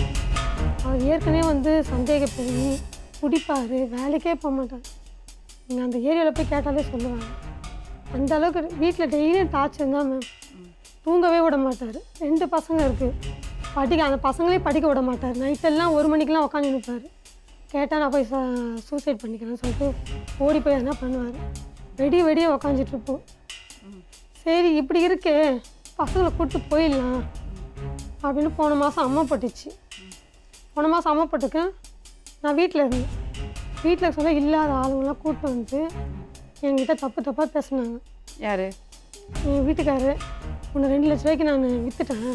D: அவர் ஏற்கனவே வந்து சந்தேகப்படி குடிப்பார் வேலைக்கே போக மாட்டார் நீங்கள் அந்த ஏரியாவில் போய் கேட்டாலே சொல்லுவாங்க அந்த அளவுக்கு வீட்டில் டெய்லியும் டார்ச்சர் தான் மேம் தூங்கவே விட மாட்டார் ரெண்டு பசங்க இருக்குது படிக்க அந்த பசங்களையும் படிக்க விட மாட்டார் நைட்டெல்லாம் ஒரு மணிக்கெலாம் உட்காந்து நிற்பார் கேட்டால் நான் போய் சூசைட் பண்ணிக்கிறேன்னு சொல்லிட்டு ஓடி போய் என்ன பண்ணுவார் வெடிய வெடிய உக்காந்துட்டு இருப்போம் சரி இப்படி இருக்கே பசங்களை கூப்பிட்டு போயிடலாம் அப்படின்னு போன மாதம் அம்மா பட்டுச்சு போன மாதம் அம்மா பட்டுக்கு நான் வீட்டில் இருந்தேன் வீட்டில் சொல்ல இல்லாத ஆளுங்களாம் கூப்பிட்டு வந்து என்கிட்ட தப்பு தப்பாக பேசுனாங்க
B: யாரு
D: என் வீட்டுக்காரரு உன்னை ரெண்டு லட்ச ரூபாய்க்கு நான் விற்றுட்டேன்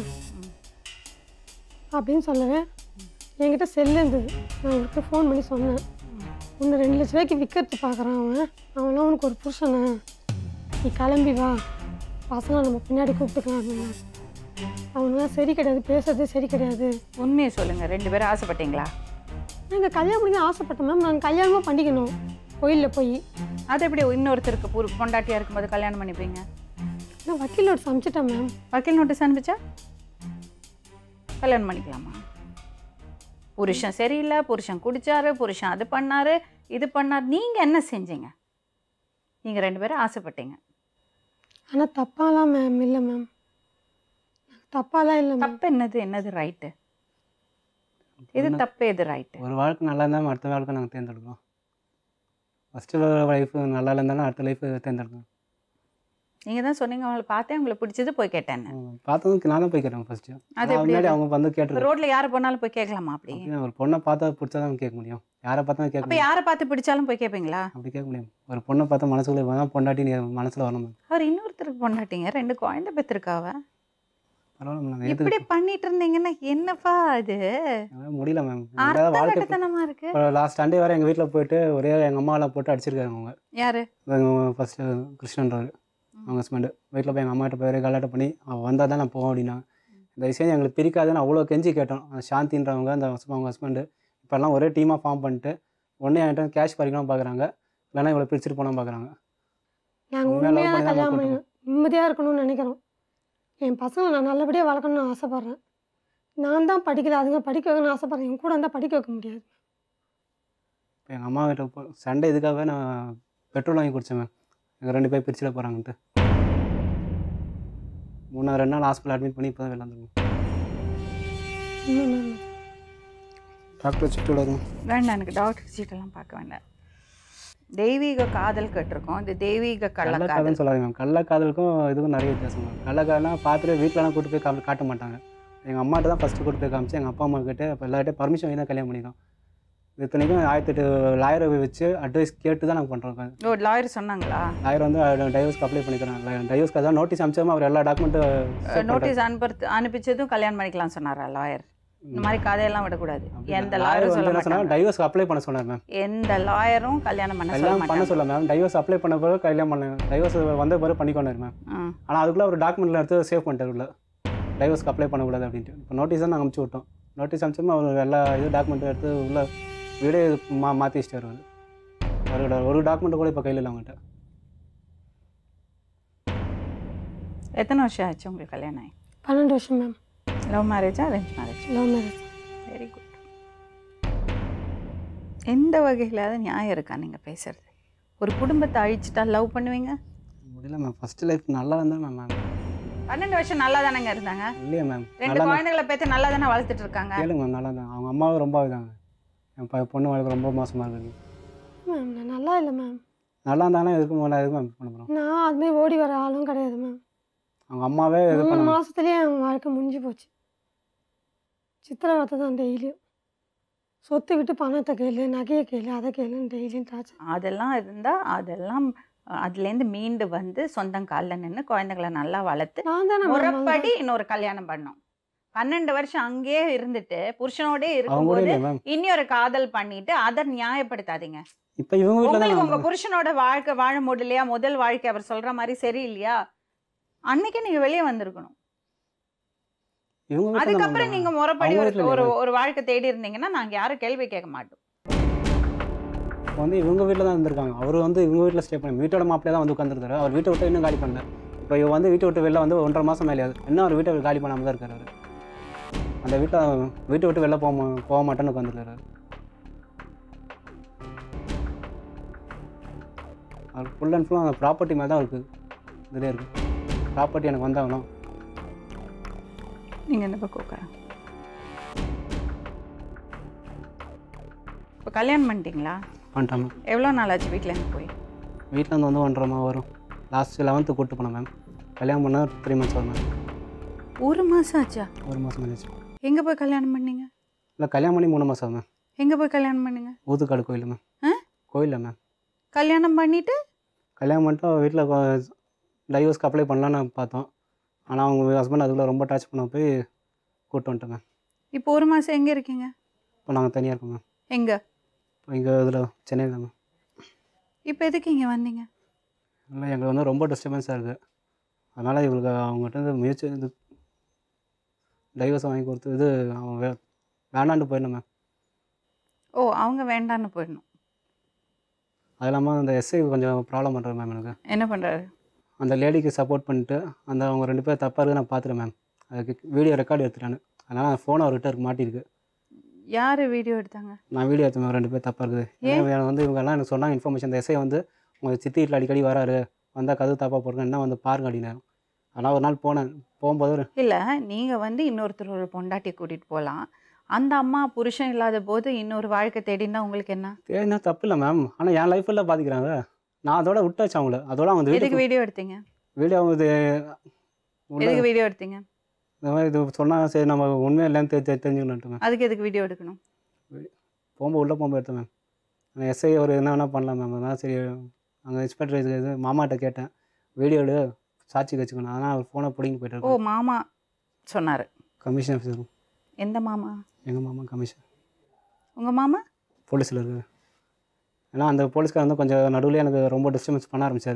D: அப்படின்னு சொல்லவே என்கிட்ட செல்லு இருந்தது நான் இவருக்கு ஃபோன் பண்ணி சொன்னேன் உன்னை ரெண்டு லட்ச ரூபாய்க்கு விற்கிறது பார்க்குறான் அவன் அவன்லாம் உனக்கு ஒரு புருஷனா நீ கிளம்பி வா பசங்களை நம்ம பின்னாடி கூப்பிட்டுக்கலாம் அப்படின்னா அவனுலாம் சரி கிடையாது பேசுறது சரி கிடையாது
B: உண்மையை சொல்லுங்க ரெண்டு பேரும் ஆசைப்பட்டீங்களா
D: நாங்கள் கல்யாணம் பண்ணி ஆசைப்பட்டோம் மேம் நாங்கள் கல்யாணமாக பண்ணிக்கணும் கோயிலில் போய்
B: அது எப்படி இன்னொருத்தருக்கு புரு பொண்டாட்டியா இருக்கும்போது கல்யாணம் பண்ணிப்பீங்க
D: நான் வக்கீலோட சமைச்சிட்டேன் மேம்
B: வக்கீல் நோட்டீஸ் அனுப்பிச்சா கல்யாணம் பண்ணிக்கலாமா புருஷன் சரியில்லை புருஷன் குடிச்சாரு புருஷன் அது பண்ணாரு இது பண்ணாரு நீங்க என்ன செஞ்சீங்க நீங்க ரெண்டு பேரும் ஆசைப்பட்டீங்க
D: ஆனால் தப்பாலாம் மேம் இல்லை மேம் தப்பாலாம் இல்லை மேம்
B: தப்பு என்னது என்னது ரைட்டு எது தப்பு எது ரைட்டு
C: ஒரு வாழ்க்கை நல்லா இருந்தால் அடுத்த வாழ்க்கை நாங்கள் தேர்ந்தெடுக்கிறோம் ஃபஸ்ட்டு லைஃப் நல்லா இருந்தாலும் அடுத்த லைஃப் தேர்ந்தெடுக்கணும்
B: நீங்க தான் சொன்னீங்க அவங்களை பார்த்தேன் உங்களுக்கு பிடிச்சது போய் கேட்டேன்னு
C: பார்த்ததுக்கு நான் தான் போய் கேட்டேன் ஃபஸ்ட்டு
B: அது எப்படி
C: முன்னாடி
B: அது?
C: அவங்க வந்து கேட்டு
B: ரோட்ல யாரை போனாலும் போய் கேட்கலாமா அப்படி
C: ஒரு பொண்ணை பார்த்தா பிடிச்சா தான் கேட்க முடியும் யாரை பார்த்தா கேட்க
B: அப்ப
C: முடியும்
B: யாரை பார்த்து பிடிச்சாலும் போய் கேட்பீங்களா
C: அப்படி கேட்க முடியும் ஒரு பொண்ணை பார்த்தா மனசுக்குள்ளே தான் பொண்டாட்டி நீ மனசில் வரணும்
B: அவர் இன்னொருத்தருக்கு பொண்டாட்டிங்க ரெண்டு குழந்தை பெற்றிருக்காவ
C: பரவாயில்ல மேம்
B: இப்படி
C: எதுக்கு
B: பண்ணிட்டு இருந்தீங்கன்னா என்னப்பா இது
C: என்னால முடியல மேம் ஏதாவது வாழ்க்கை
B: அர்த்தகட்டத்தனமா இருக்கு
C: இப்போ லாஸ்ட் சண்டே வரை எங்கள் வீட்டில் போயிட்டு ஒரே எங்கள் அம்மாவெல்லாம் போட்டு அடிச்சிருக்காங்க அவங்க
B: யாரு
C: எங்கள் ஃபஸ்ட்டு கிருஷ்ணன்றவர் அவங்க ஹஸ்பண்டு வீட்டில் போய் எங்கள் அம்மாட்ட போய் ஒரே கலாட்டம் பண்ணி அவள் வந்தால் தான் நான் போவேன் அப்படின்னா இந்த விஷயம் எங்களுக்கு பிரிக்காதுன்னு அவ்வளோ கெஞ்சி கேட்டோம் அந்த சாந்தின்றவங்க அந்த husband- அவங்க ஹஸ்பண்டு இப்போல்லாம் ஒரே டீமாக ஃபார்ம் பண்ணிட்டு ஒன்றே என்கிட்ட கேஷ் பறிக்கணும் பார்க்குறாங்க இல்லைன்னா இவ்வளோ பிரிச்சுட்டு போனால் பார்க்குறாங்க
D: நாங்கள்
C: உண்மையா love
D: உண்மையாக
C: பண்ணி தான்
D: கல்யாணம்
C: கூட்டு
D: பண்ணணும் நிம்மதியாக இருக்கணும்னு நினைக்கிறோம் என் பசங்களை நான் நல்லபடியாக வளர்க்கணும்னு ஆசைப்பட்றேன் நான் தான் படிக்கல அதுங்க படிக்க வைக்கணும்னு ஆசைப்பட்றேன் என் கூட இருந்தால் படிக்க வைக்க முடியாது
C: இப்போ எங்கள் அம்மா வீட்டில் போ சண்டே இதுக்காகவே நான் பெட்ரோல் வாங்கி குடித்தேன் மேம் எங்கள் ரெண்டு பேர் பிரிச்சுட போகிறாங்கன்ட்டு மூணு ரெண்டு நாள் ஹாஸ்பிட்டல் அட்மிட் பண்ணி இப்போ தான் வெளில வந்துருக்கோம்
D: உண்மை மேம்
C: டாக்டர் வச்சுட்டு விடாதுங்க
B: வேண்டாம் எனக்கு டாக்டர் சீட்டெல்லாம் பார்க்க வேண்டாம் தெய்வீக காதல் கேட்டிருக்கோம் இது தெய்வீக கள்ளக்காதல்
C: கள்ளக்காதல்னு சொல்லாதீங்க மேம் கள்ளக்காதலுக்கும் இதுக்கும் நிறைய வித்தியாசம் மேம் கள்ளக்காதல்னா பார்த்துட்டு வீட்டிலலாம் கூட்டு போய் காமி காட்ட மாட்டாங்க எங்கள் அம்மாட்ட தான் ஃபஸ்ட்டு கூட்டு போய் காமிச்சு எங்கள் அப்பா அம்மா கிட்ட இப்போ எல்லார்ட்டையும் பர்மிஷன் வாங்கி தான் கல்யாணம் பண்ணிக்கோம் இத்தனைக்கும் ஆயிரத்தி எட்டு லாயரை வச்சு அட்வைஸ் கேட்டு தான் நாங்கள் பண்ணுறோம்
B: ஓ லாயர் சொன்னாங்களா
C: லாயர் வந்து டைவர்ஸ்க்கு அப்ளை பண்ணிக்கிறாங்க டைவர்ஸ்க்கு அதான் நோட்டீஸ் அனுப்பிச்சாம அவர் எல்லா டாக்குமெண்ட்டும்
B: நோட்டீஸ் அனுப்புறது அனுப்பிச்சதும் கல்யாணம் பண்ணிக்கலாம் சொன்னாரா லாயர் இந்த மாதிரி கதையெல்லாம் விடக்கூடாது எந்த
C: லாயர்
B: லாயரும்
C: வந்து
B: சொல்ல
C: என்ன சொன்னாங்க
B: மாட்டாங்க
C: டைவர்ஸ்க்கு அப்ளை பண்ண சொன்னார் மேம்
B: எந்த லாயரும் கல்யாணம் பண்ண சொல்ல
C: கல்யாணம் பண்ண
B: மாட்டாங்க
C: சொல்ல மேம் டைவர்ஸ் அப்ளை பண்ண பிறகு கல்யாணம் பண்ண டைவர்ஸ் வந்த பிறகு பண்ணிக்கொண்டார் மேம்
B: ம்.
C: ஆனால் அதுக்குள்ளே ஒரு டாக்குமெண்ட்டில் எடுத்து சேவ் பண்ணிட்டார் உள்ள டைவர்ஸ்க்கு அப்ளை பண்ணக்கூடாது அப்படின்ட்டு இப்போ நோட்டீஸ் தான் நாங்கள் அமுச்சு விட்டோம் நோட்டீஸ் அனுப்பிச்சோமா அவர் எல்லா இது டாக்குமெண்ட் எடுத்து உள்ள வீடே மா மாற்றி வச்சுட்டு வருவார் அவரோட ஒரு டாக்குமெண்ட் கூட இப்போ கையில் இல்லை அவங்ககிட்ட
B: எத்தனை வருஷம் ஆச்சு உங்களுக்கு கல்யாணம் ஆகி
D: பன்னெண்டு வருஷம் மேம்
B: லவ் மேரேஜா arrange marriage
D: love marriage
B: very good எந்த வகையிலாவது நியாயம் இருக்கா நீங்கள் பேசுறது ஒரு குடும்பத்தை அழிச்சிட்டா லவ் பண்ணுவீங்க
C: முடியல மேம் ஃபஸ்ட்டு லைஃப் நல்லா இருந்தால் மேம் மேம்
B: பன்னெண்டு வருஷம் நல்லா தானேங்க இருந்தாங்க
C: இல்லையா மேம்
B: ரெண்டு
C: நல்லா
B: குழந்தைகளை பேத்து நல்லா தானே வளர்த்துட்டு இருக்காங்க
C: கேளுங்க மேம் நல்லா தான் அவங்க அம்மாவும் ரொம்ப இதாங்க என் ப பொண்ணு வாழ்க்கை ரொம்ப மோசமாக இருக்குது
D: மேம் நான் நல்லா இல்லை மேம்
C: நல்லா இருந்தாங்கன்னா எதுக்கு மேலே எதுக்கு மேம் பண்ண போகிறோம்
D: நான் அதுமாரி ஓடி வர ஆளும் கிடையாது மேம்
C: அவங்க அம்மாவே இது
D: மூணு
C: பண்ண
D: மாதத்துலேயே என் வாழ்க்கை முடிஞ்சு போச்சு சித்திரவதை தான் டெய்லியும் சொத்து விட்டு பணத்தை கேளு நகையை கேளு அதை கேளுன்னு டெய்லியும் டார்ச்சர்
B: அதெல்லாம் இருந்தால் அதெல்லாம் அஹ், அதுலேருந்து மீண்டு வந்து சொந்தம் காலில் நின்று குழந்தைகளை நல்லா வளர்த்து
D: நான் தானே மேம்
B: முறைப்படி இன்னொரு கல்யாணம் பண்ணோம் பன்னெண்டு வருஷம் அங்கேயே இருந்துட்டு புருஷனோடே
C: அவங்க கூட
B: இருக்கும்போது
C: இல்லையா மேம்
B: இன்னொரு காதல் பண்ணிட்டு அதை நியாயப்படுத்தாதீங்க
C: இப்போ இவங்க வீட்டில்
B: உங்களுக்கு
C: தான்
B: உங்க புருஷனோட வாழ்க்கை வாழ முடியலையா முதல் வாழ்க்கை அவர் சொல்ற மாதிரி சரியில்லையா அன்னைக்கே நீங்க வெளியே வந்திருக்கணும்
C: இவங்க வீட்டில்
B: அதுக்கப்புறம் நீங்க முறைப்படி
C: அவங்க
B: ஒரு
C: வீட்ல
B: ஒரு ஒரு வாழ்க்கை தேடி இருந்தீங்கன்னா நாங்க யாரும் கேள்வி கேட்க மாட்டோம்
C: இப்போ வந்து இவங்க வீட்டில் தான் இருந்திருக்காங்க அவர் வந்து இவங்க வீட்டில் ஸ்டே பண்ணி வீட்டோட மாப்பிள்ளை தான் வந்து உட்காந்துருக்காரு அவர் வீட்டை விட்டு இன்னும் காலி பண்ணல இப்போ இவ வந்து வீட்டை விட்டு வெளில வந்து ஒன்றரை மாதம் மேலே ஆகுது இன்னும் அவர் வீட்டை காலி பண்ணாமல் தான் இருக்காரு அவர் அந்த வீட்டில் வீட்டை விட்டு வெளில போக மா- போக மாட்டேன்னு உட்காந்துருக்காரு அவர் ஃபுல் அண்ட் ஃபுல்லாக அந்த ப்ராப்பர்ட்டி மாதிரி தான் இருக்குது இதிலே இருக்குது ப்ராப்பர்ட்டி எனக்கு வந்தாகணும்
B: நீங்க இந்த பக்கம் உட்காருங்க இப்போ கல்யாணம் பண்ணிட்டீங்களா
C: பண்ணிட்டாங்க
B: எவ்வளோ நாள் ஆச்சு வீட்டில் இருந்து போய்
C: வீட்டில் இருந்து வந்து ஒன்றரை மாதம் வரும் லாஸ்ட் லெவன்த்து கூப்பிட்டு போனேன் மேம் கல்யாணம் பண்ணால் த்ரீ மந்த்ஸ் ஆகும் மேம்
B: ஒரு மாசம் ஆச்சா
C: ஒரு மாதம் ஆச்சு
B: எங்க போய் கல்யாணம் பண்ணீங்க
C: இல்லை கல்யாணம் பண்ணி மூணு மாதம் ஆகும் மேம்
B: எங்க போய் கல்யாணம் பண்ணீங்க
C: ஊத்துக்காடு கோயில் மேம்
B: ஆ?
C: கோயிலில் மேம்
B: கல்யாணம் பண்ணிட்டு
C: கல்யாணம் பண்ணிட்டு வீட்டில் டைவர்ஸ்க்கு அப்ளை பண்ணலான்னு பார்த்தோம் ஆனால் அவங்க ஹஸ்பண்ட் அதுக்குள்ளே ரொம்ப டச் பண்ண போய் கூப்பிட்டு வந்துட்டேன் மேம்
B: இப்போ ஒரு மாசம் எங்க இருக்கீங்க
C: இப்போ நாங்கள் தனியாக இருக்கோம் மேம்
B: எங்க
C: இப்போ இங்கே இதில் சென்னையில் மேம்
B: இப்போ எதுக்கு இங்க வந்தீங்க
C: இல்லை எங்களுக்கு வந்து ரொம்ப டிஸ்டர்பன்ஸாக இருக்குது அதனால் இவங்களுக்கு அவங்ககிட்ட இருந்து முயற்சி இது டைவர்ஸ் வாங்கி கொடுத்து இது அவன் வே வேணான்ட்டு போயிடணும் மேம்
B: ஓ அவங்க வேண்டான்னு போயிடணும்
C: அது இல்லாமல் அந்த எஸ்ஐ கொஞ்சம் ப்ராப்ளம் பண்ணுறேன் மேம் எனக்கு
B: என்ன பண்றாரு
C: அந்த லேடிக்கு சப்போர்ட் பண்ணிட்டு அந்த அவங்க ரெண்டு பேர் தப்பாக இருக்குது நான் பார்த்துட்டேன் மேம் அதுக்கு வீடியோ ரெக்கார்டு எடுத்துட்டானு அதனால் அந்த ஃபோன் அவர்கிட்ட இருக்கு மாட்டிருக்கு
B: யாரு வீடியோ எடுத்தாங்க
C: நான் வீடியோ எடுத்தேன் மேம் ரெண்டு பேர் தப்பாக இருக்குது ஏன்னா எனக்கு வந்து இவங்க எல்லாம் எனக்கு சொன்னாங்க இன்ஃபர்மேஷன் இந்த எஸ்ஐ வந்து உங்கள் சித்தி வீட்டில் அடிக்கடி வராரு வந்தால் கதவு தப்பாக போடுங்க என்ன வந்து பாருங்க அப்படின்னாரு ஆனால் ஒரு நாள் போனேன் போகும்போது ஒரு
B: இல்ல நீங்க வந்து இன்னொருத்தர் ஒரு பொண்டாட்டியை கூட்டிட்டு போகலாம் அந்த அம்மா புருஷன் இல்லாத போது இன்னொரு வாழ்க்கை தேடினா உங்களுக்கு என்ன
C: தேடினா தப்பு இல்லை மேம் ஆனால் என் லைஃப்பில் பாதிக்கிறாங்க நான் அதோட விட்டாச்சு அவங்கள அதோட அவங்க
B: எதுக்கு
C: வீட்டுக்கு
B: வீடியோ எடுத்தீங்க
C: வீடியோ அவங்க இது உள்ள-
B: எதுக்கு வீடியோ எடுத்தீங்க
C: இந்த மாதிரி இது சொன்னால் சரி நம்ம உண்மையாக இல்லைன்னு தெரி தெரி- தெரிஞ்சுக்கணுன்ட்டு மேம்
B: அதுக்கு எதுக்கு வீடியோ எடுக்கணும்
C: போகும்போது உள்ளே போகும்போது எடுத்தேன் மேம் நான் எஸ்ஐ ஒரு என்ன வேணால் பண்ணலாம் மேம் அதான் சரி அங்கே இன்ஸ்பெக்டர் இது இது மாமாட்ட கேட்டேன் வீடியோ எடு சாட்சி வச்சுக்கணும் ஆனால் அவர் ஃபோனை பிடிங்கி
B: ஓ
C: போயிட்டாரு
B: மாமா சொன்னாரு
C: கமிஷன் ஆஃபீஸர்
B: எந்த மாமா
C: எங்கள் மாமா கமிஷன்
B: உங்க மாமா
C: போலீஸில் இருக்குது ஏன்னா அந்த போலீஸ்கார் வந்து கொஞ்சம் நடுவில் எனக்கு ரொம்ப டிஸ்டர்பன்ஸ் பண்ண ஆரம்பிச்சார்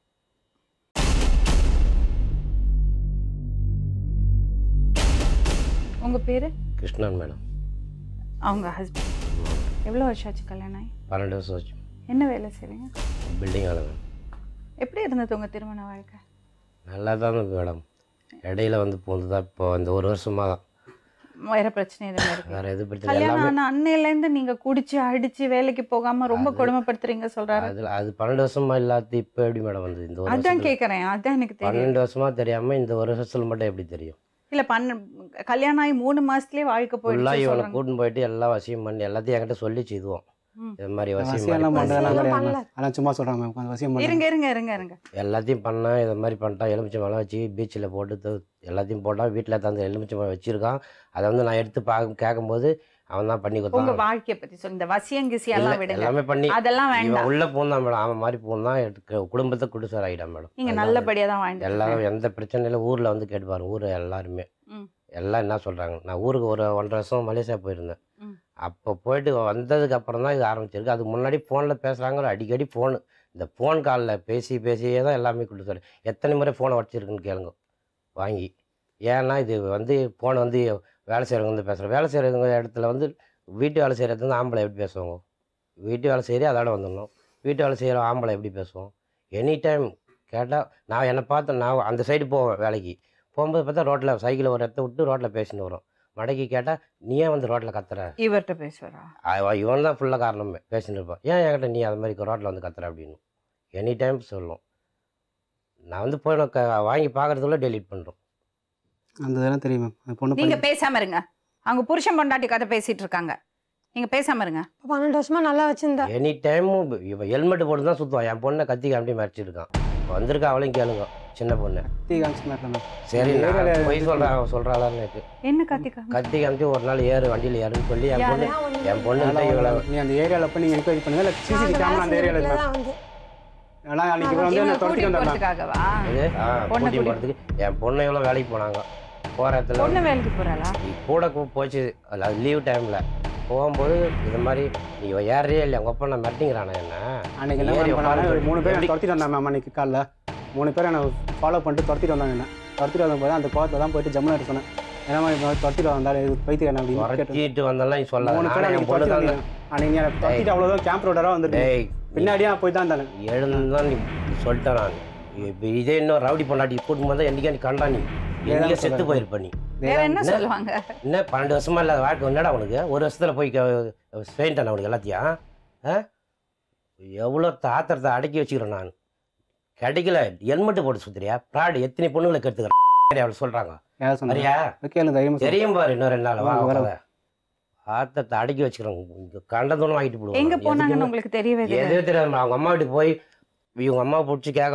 B: உங்க பேரு
E: கிருஷ்ணன் மேடம்
B: அவங்க ஹஸ்பண்ட் எவ்வளோ வருஷம் ஆச்சு கல்யாணம் ஆகி
E: பன்னெண்டு வருஷம் ஆச்சு
B: என்ன வேலை செய்றீங்க
E: பில்டிங் வேலை மேம்
B: எப்படி இருந்தது உங்க திருமண வாழ்க்கை
E: நல்லா தான் இருக்கு மேடம் இடையில வந்து போந்து தான் இப்போ இந்த ஒரு வருஷமாக தான்
B: வேற பிரச்சனை எதுவும் இருக்கு
E: வேறு எது பிரச்சனை
B: கல்யாணம்
E: எல்லாமே
B: ஆன அன்னையிலேருந்து நீங்க குடிச்சு அடிச்சு வேலைக்கு போகாம ரொம்ப கொடுமைப்படுத்துறீங்க சொல்றாரு
E: அதில் அது பன்னெண்டு வருஷமா இல்லாத இப்போ எப்படி மேடம் வந்து இந்த ஒரு
B: அதான்
E: வருஷத்துல
B: கேக்குறேன் அதான் எனக்கு தெரியும்
E: பன்னெண்டு வருஷமா தெரியாமல் இந்த ஒரு வருஷத்துல மட்டும் எப்படி தெரியும்
B: இல்ல பண்ண கல்யாணம் ஆகி மூணு மாசத்துலயே வாழ்க்கை
E: ஃபுல்லாக
B: போயிடுச்சு
E: இவனை
B: சொல்றாங்க
E: கூட்டின்னு போயிட்டு எல்லா வசியம் பண்ணி எல்லாத்தையும் என்கிட்ட சொல்லி செய்துவோம்
B: ம்.
E: இது மாதிரி வசியம்
C: வசியம்லாம்
E: மாதிரி
C: பண்ணுறதெல்லாம்
E: பண்ணு.
C: கிடையாது
D: பண்ணல.
C: மேம் அதெல்லாம் சும்மா சொல்கிறாங்க மேம் கொஞ்சம் வசியம் பண்ணுறாங்க
B: இருங்க இருங்க இருங்க இருங்க
E: எல்லாத்தையும் பண்ணேன் இது மாதிரி பண்ணிட்டான் எலுமிச்சை மலை வச்சு பீச்சில் போட்டு து- எல்லாத்தையும் போட்டான் வீட்டில் தந்து எலுமிச்சை மலை வச்சிருக்கான் அதை வந்து நான் எடுத்து பார்க்க கேட்கும்போது அவன் தான் பண்ணி
B: உங்க
E: கொடுத்தான்
B: வாழ்க்கைய பத்தி சொல்லு இந்த வசியம் கிசி எல்லாம்
E: இல்ல,
B: விடுங்க
E: எல்லாமே பண்ணி
B: அதெல்லாம்
E: இவன்
B: வேண்டாம்
E: உள்ள பூந்தான் மேடம் அவன் மாதிரி பூந்தான் எடுக்க குடும்பத்தை குடிசார் ஆகிட்டான் மேடம்
B: நீங்க
E: அதுதான்
B: நல்லபடியா தான் வாழ்ந்து
E: எல்லாரும் எந்த பிரச்சனையிலும் ஊரில் வந்து கேட்டுப்பாரு ஊர் எல்லாருமே
B: ம்.
E: எல்லாம் என்ன சொல்கிறாங்க நான் ஊருக்கு ஒரு ஒன்றரை வருஷம் மலேசியா போயிருந்தேன்
B: ம்.
E: அப்போ போயிட்டு வந்ததுக்கு அப்புறம் தான் இது ஆரம்பிச்சிருக்கு அதுக்கு முன்னாடி ஃபோனில் பேசுகிறாங்க அடிக்கடி ஃபோனு இந்த ஃபோன் காலில் பேசி பேசியே தான் எல்லாமே கொடுத்தாரு எத்தனை முறை ஃபோனை வச்சிருக்குன்னு கேளுங்க வாங்கி ஏன்னா இது வந்து ஃபோன் வந்து வேலை செய்கிறவங்க வந்து பேசுகிறேன் வேலை செய்கிறவங்க இடத்துல வந்து வீட்டு வேலை செய்கிறது வந்து ஆம்பளை எப்படி பேசுவாங்க வீட்டு வேலை செய்கிறே அதோட வந்துடணும் வீட்டு வேலை செய்கிற ஆம்பளை எப்படி பேசுவோம் எனி டைம் கேட்டால் நான் என்னை பார்த்து நான் அந்த சைடு போவேன் வேலைக்கு போகும்போது பார்த்தா ரோட்டில் சைக்கிளை ஒரு இடத்த விட்டு ரோட்டில் பேசின்னு வரும் மடக்கி கேட்டால் நீ ஏன் வந்து ரோட்டில் கத்துற
B: இவர்கிட்ட பேசுவாரா
E: அவ- இவன் தான் ஃபுல்லாக காரணமே பேசின்னு இருப்பான் ஏன் என்கிட்ட நீ அது மாதிரி ரோட்டில் வந்து கத்துற அப்படின்னு எனி டைம் சொல்லும் நான் வந்து போய் நான் க- வாங்கி பார்க்குறதுக்குள்ள டெலீட் பண்ணுறோம்
C: அந்த இதெல்லாம் தெரியும் மேம் அந்த பொண்ணு
B: நீங்க
C: பண்ணி
B: பேசாம இருங்க அவங்க புருஷன் பொண்டாட்டி கதை பேசிட்டு இருக்காங்க நீங்க பேசாம இருங்க
D: இப்போ பன்னெண்டு வருஷமா நல்லா வச்சிருந்தேன்
E: எனி டைமும் இவன் ஹெல்மெட் போட்டு தான் சுற்றுவான் என் பொண்ணை கத்தி காமிட்டி மறைச்சிருக்கான் இப்போ வந்திருக்கா அவளையும் கேளுங்க சின்ன பொண்ணு
C: டீ காமிச்சு மாட்டேன் மேம்
E: சரி
C: இந்த
E: நான்
C: ஏரியால
E: போய் சொல்கிறான் சொல்கிறாளான்னு எனக்கு
B: என்ன கத்திக்கா
E: கத்தி காமிச்சு ஒரு நாள் ஏறு வண்டியில் ஏறுன்னு சொல்லி என்
B: யாரு?
E: பொண்ணு என் பொண்ணு இவ்வளோ
C: நீ அந்த ஏரியாவில் போய் நீங்கள் என்கொயரி பண்ணுங்க இல்லை சிசிடிவி கேமரா அந்த ஏரியாவில்
D: தான்
C: இருக்கா
D: வந்து
C: ஏன்னா அன்றைக்கி இவன் வந்து
B: இவங்க
C: என்ன துரத்திட்டு
B: கூட்டிட்டு
C: வந்தான்
B: போறதுக்காகவா
E: இது ஆ
B: பொண்ணை
E: கூட்டி
B: கூட்டி-
E: போகிறதுக்கு என் பொண்ணு எவ்வளோ வேலைக்கு போனாங்க போகிற இடத்துல
B: பொண்ணு வேலைக்கு போறாளா
E: நீ கூட கூ- போச்சு அது லீவ் டைமில் போகும்போது இது மாதிரி நீ ஏறே இல்லை உங்கள் அப்பா நான் மிரட்டிங்கிறானே என்ன
C: அன்னைக்கு என்ன
E: ஏறி
C: மேம் பண்ணாங்க
E: உட்கார்ந்து
C: ஒரு மூணு பேர்
E: எப்படி-
C: என்ன துரத்திட்டு வந்தாங்க மேம் அன்னைக்கு காலைல மூணு பேர் என்னை ஃபாலோ பண்ணிட்டு துரத்திட்டு வந்தாங்க என்ன துரத்திட்டு வந்தபோது அந்த கோவத்தில் தான் போயிட்டு ஜம்முன்னு எடுத்து சொன்னேன் என்ன மாதிரி இந்த மாதிரி துரத்திட்டு வந்தாரு இது பைத்தியம் அப்படின்னு கேட்டு
E: துரத்திட்டு வந்தெல்லாம் நீ சொல்ல
C: மூணு பேர்
E: நானே என்
C: அன்னைக்கு
E: பொண்ணு
C: துரத்திட்டு
E: தான்
C: வந்தாங்க அன்னைக்கு நீ என்னை துரத்திட்டு அவ்வளோதான் கேம்ப் ரோடராக வந்துருக்கு
E: டேய்
C: பின்னாடியே நான் போய் தான் இருந்தானே
E: எழுந்தான் நீ சொல்லிட்டேன் நான் இப்போ இதே இன்னும் ரவுடி பொண்டாட்டி கூட்டும் போது என்னைக்கா நீ கண்டா நீ எங்கே செத்து போயிருப்ப நீ
B: வேற என்ன சொல்லுவாங்க
E: என்ன பன்னெண்டு வருஷமா இல்லாத வாழ்க்கை என்னடா உனக்கு ஒரு வருஷத்துல போய் ஸ்பெயின்ட்டான உனக்கு எல்லாத்தையும் ஆ எவ்வளோ ஆத்திரத்தை அடக்கி வச்சுக்கிறேன் நான் கிடைக்கல ஹெல்மெட் போட்டு சுத்துறியா ப்ராடு எத்தனை பொண்ணுங்களை கெடுத்துக்கிறேன் அவளை சொல்றாங்க
C: யார் சொன்னாங்க
E: சரியா
C: கேளு தைரியமா சொல்லு.
E: தெரியும் பாரு இன்னும் ரெண்டு நாள் வா
C: வர, வர.
E: உட்கார. ஆத்திரத்தை அடக்கி வச்சுக்கிறேன் இங்க கண்டதுன்னு வாங்கிட்டு போடுவோம்
B: எங்க போனாங்கன்னு உங்களுக்கு தெரியவே தெரியாது
E: எதுவே தெரியாது அவங்க அம்மா வீட்டுக்கு போய் இவங்க அம்மாவை பிடிச்சி கேட்குறோம்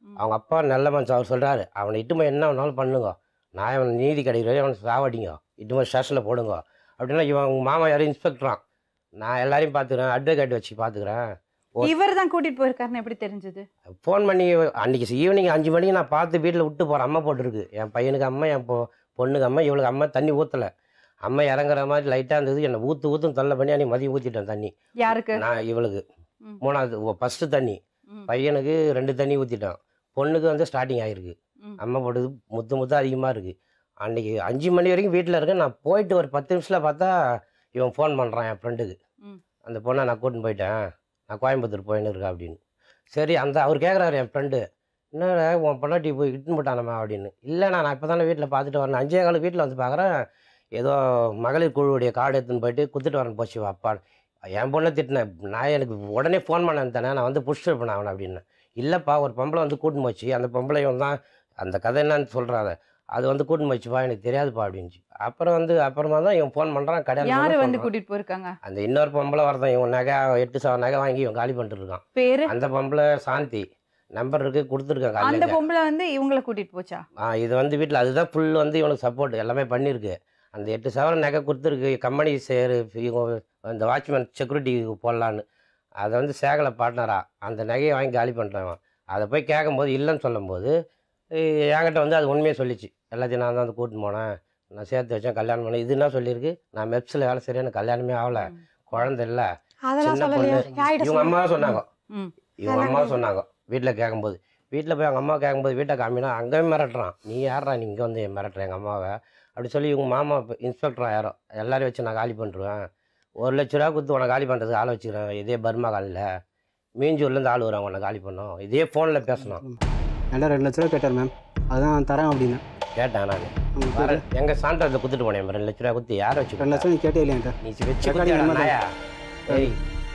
E: அவங்க அப்பா நல்ல மனுஷன் அவர் சொல்கிறாரு அவனை இட்டு போய் என்ன வேணாலும் பண்ணுங்க நான் அவன் நீதி கிடைக்கிற அவனை சாவடிங்க இட்டு போய் ஸ்டேஷனில் போடுங்க அப்படின்னா இவன் உங்கள் மாமா யாரும் இன்ஸ்பெக்டரான் நான் எல்லாரையும் பார்த்துக்கிறேன் அட்வொகேட் வச்சு பார்த்துக்கிறேன் ஓ-
B: இவர் தான் கூட்டிட்டு போயிருக்காருன்னு எப்படி தெரிஞ்சது
E: ஃபோன் பண்ணி அன்றைக்கி ஈவினிங் அஞ்சு மணிக்கு நான் பார்த்து வீட்டில் விட்டு போகிறேன் அம்மா போட்டிருக்கு என் பையனுக்கு அம்மா என் பொ பொண்ணுக்கு அம்மா இவளுக்கு அம்மா தண்ணி ஊற்றலை அம்மா இறங்குற மாதிரி லைட்டாக இருந்தது என்னை ஊற்று ஊற்றும் தொல்லை பண்ணி அன்றைக்கி மதியம் ஊற்றிட்டேன் தண்ணி
B: யாருக்கு
E: நான் இவளுக்கு
B: ம்.
E: மூணாவது ஃபஸ்ட்டு தண்ணி
B: ம்.
E: பையனுக்கு ரெண்டு தண்ணி ஊற்றிட்டேன் பொண்ணுக்கு வந்து ஸ்டார்டிங் ஆகிருக்கு
B: ம்.
E: அம்மா போட்டது முத்து முத்து அதிகமாக இருக்குது அன்றைக்கி அஞ்சு மணி வரைக்கும் வீட்டில் இருக்கேன் நான் போயிட்டு ஒரு பத்து நிமிஷத்தில் பார்த்தா இவன் ஃபோன் பண்ணுறான் என் ஃப்ரெண்டுக்கு
B: ம்.
E: அந்த பொண்ணை நான் கூட்டின்னு போயிட்டேன் நான் கோயம்புத்தூர் போயின்னு இருக்கேன் அப்படின்னு சரி அந்த அவர் கேட்குறாரு என் ஃப்ரெண்டு என்னடா உன் பொண்டாட்டி போய் இட்டுன்னு போட்டானம்மா அப்படின்னு இல்லை நான் இப்போ தானே வீட்டில் பார்த்துட்டு வரேன் அஞ்சே கால வீட்டில் வந்து பார்க்குறேன் ஏதோ மகளிர் குழுவுடைய கார்டு எடுத்துன்னு போயிட்டு குத்துட்டு வரேன் போச்சு அப்பா என் பொண்ணை திட்டினேன் நான் எனக்கு உடனே ஃபோன் பண்ண தானே நான் வந்து புஷ்டு இருப்பேன் அவனை அப்படின்னு இல்லைப்பா ஒரு பொம்பளை வந்து கூட்டின்னு போச்சு அந்த பொம்பளையும் தான் அந்த கதை என்னன்னு சொல்கிறாங்க அது வந்து கூட்டின்னு போச்சுப்பா எனக்கு தெரியாதுப்பா அப்படின்ச்சு அப்புறம் வந்து அப்புறமா தான் இவன் ஃபோன் பண்ணுறான் கடையில்
B: யாரு வந்து
E: சொல்றான்.
B: கூட்டிட்டு போயிருக்காங்க
E: அந்த இன்னொரு பொம்பளை வரதான் இவன் நகை எட்டு சவ நகை வாங்கி இவன் காலி பண்ணிட்டு இருக்கான்
B: பேரு
E: அந்த பொம்பளை சாந்தி நம்பர் இருக்கு கொடுத்துருக்கேன்
B: அந்த
E: காலையில்
B: பொம்பளை வந்து இவங்கள கூட்டிட்டு போச்சா
E: ஆ இது வந்து வீட்டில் அதுதான் ஃபுல் வந்து இவனுக்கு சப்போர்ட் எல்லாமே பண்ணியிருக்கு அந்த எட்டு சவரம் நகை கொடுத்துருக்கு கம்பெனி சேரு இவங்க இந்த வாட்ச்மேன் செக்யூரிட்டி போடலான்னு அதை வந்து சேகலை பார்ட்னரா அந்த நகையை வாங்கி காலி பண்ணுறான் அதை போய் கேட்கும்போது இல்லைன்னு சொல்லும்போது ஏய், என்கிட்ட வந்து அது உண்மையை சொல்லிச்சு எல்லாத்தையும் நான் தான் வந்து கூட்டின்னு போனேன் நான் சேர்த்து வச்சேன் கல்யாணம் பண்ணேன் இது என்ன சொல்லியிருக்கு நான் மெப்ஸில் வேலை சரியா எனக்கு கல்யாணமே ஆகலை குழந்தை இல்லை
D: அதெல்லாம்
E: சின்ன
D: சொல்லலையா
E: பொண்ணு.
D: யார்கிட்ட
E: இவங்க
D: சொல்ல
E: அம்மா தான் சொன்னாங்க
B: ம்.
E: இவங்க அம்மா சொன்னாங்க வீட்டில் கேட்கும்போது வீட்டில் போய் அவங்க அம்மா கேட்கும்போது வீட்டை காமினா அங்கேயும் மிரட்டுறான் நீ யாரா நீ இங்கே வந்து மிரட்டுற எங்கள் அம்மாவை அப்படி சொல்லி இவங்க மாமா இன்ஸ்பெக்டரா யாரோ எல்லாரையும் வச்சு நான் காலி பண்ணிருவேன் ஒரு லட்ச ரூபா கொடுத்து உனக்கு காலி பண்ணுறதுக்கு ஆள் வச்சுக்கிறேன் இதே பர்மா காலில் மீஞ்சூர்லேருந்து ஆள் வருவாங்க உன்னை காலி பண்ணோம் இதே ஃபோனில் பேசணும்
C: என்கிட்ட ரெண்டு லட்ச ரூபா கேட்டார் மேம் அதுதான் நான் தரேன் அப்படின்னு
E: கேட்டேன் நான்
C: ம்,
E: வர எங்கள் சான்றிதழ் கொடுத்துட்டு போனேன் ரெண்டு லட்ச ரூபா கொடுத்து யாரை வச்சு
C: ரெண்டு லட்சம் நீ கேட்டே இல்லையா என்கிட்ட
E: நீ வச்சு
C: ரெக்கார்டிங்
E: கொடுத்தியாடா
C: என்னது?
E: நாயா ஏய்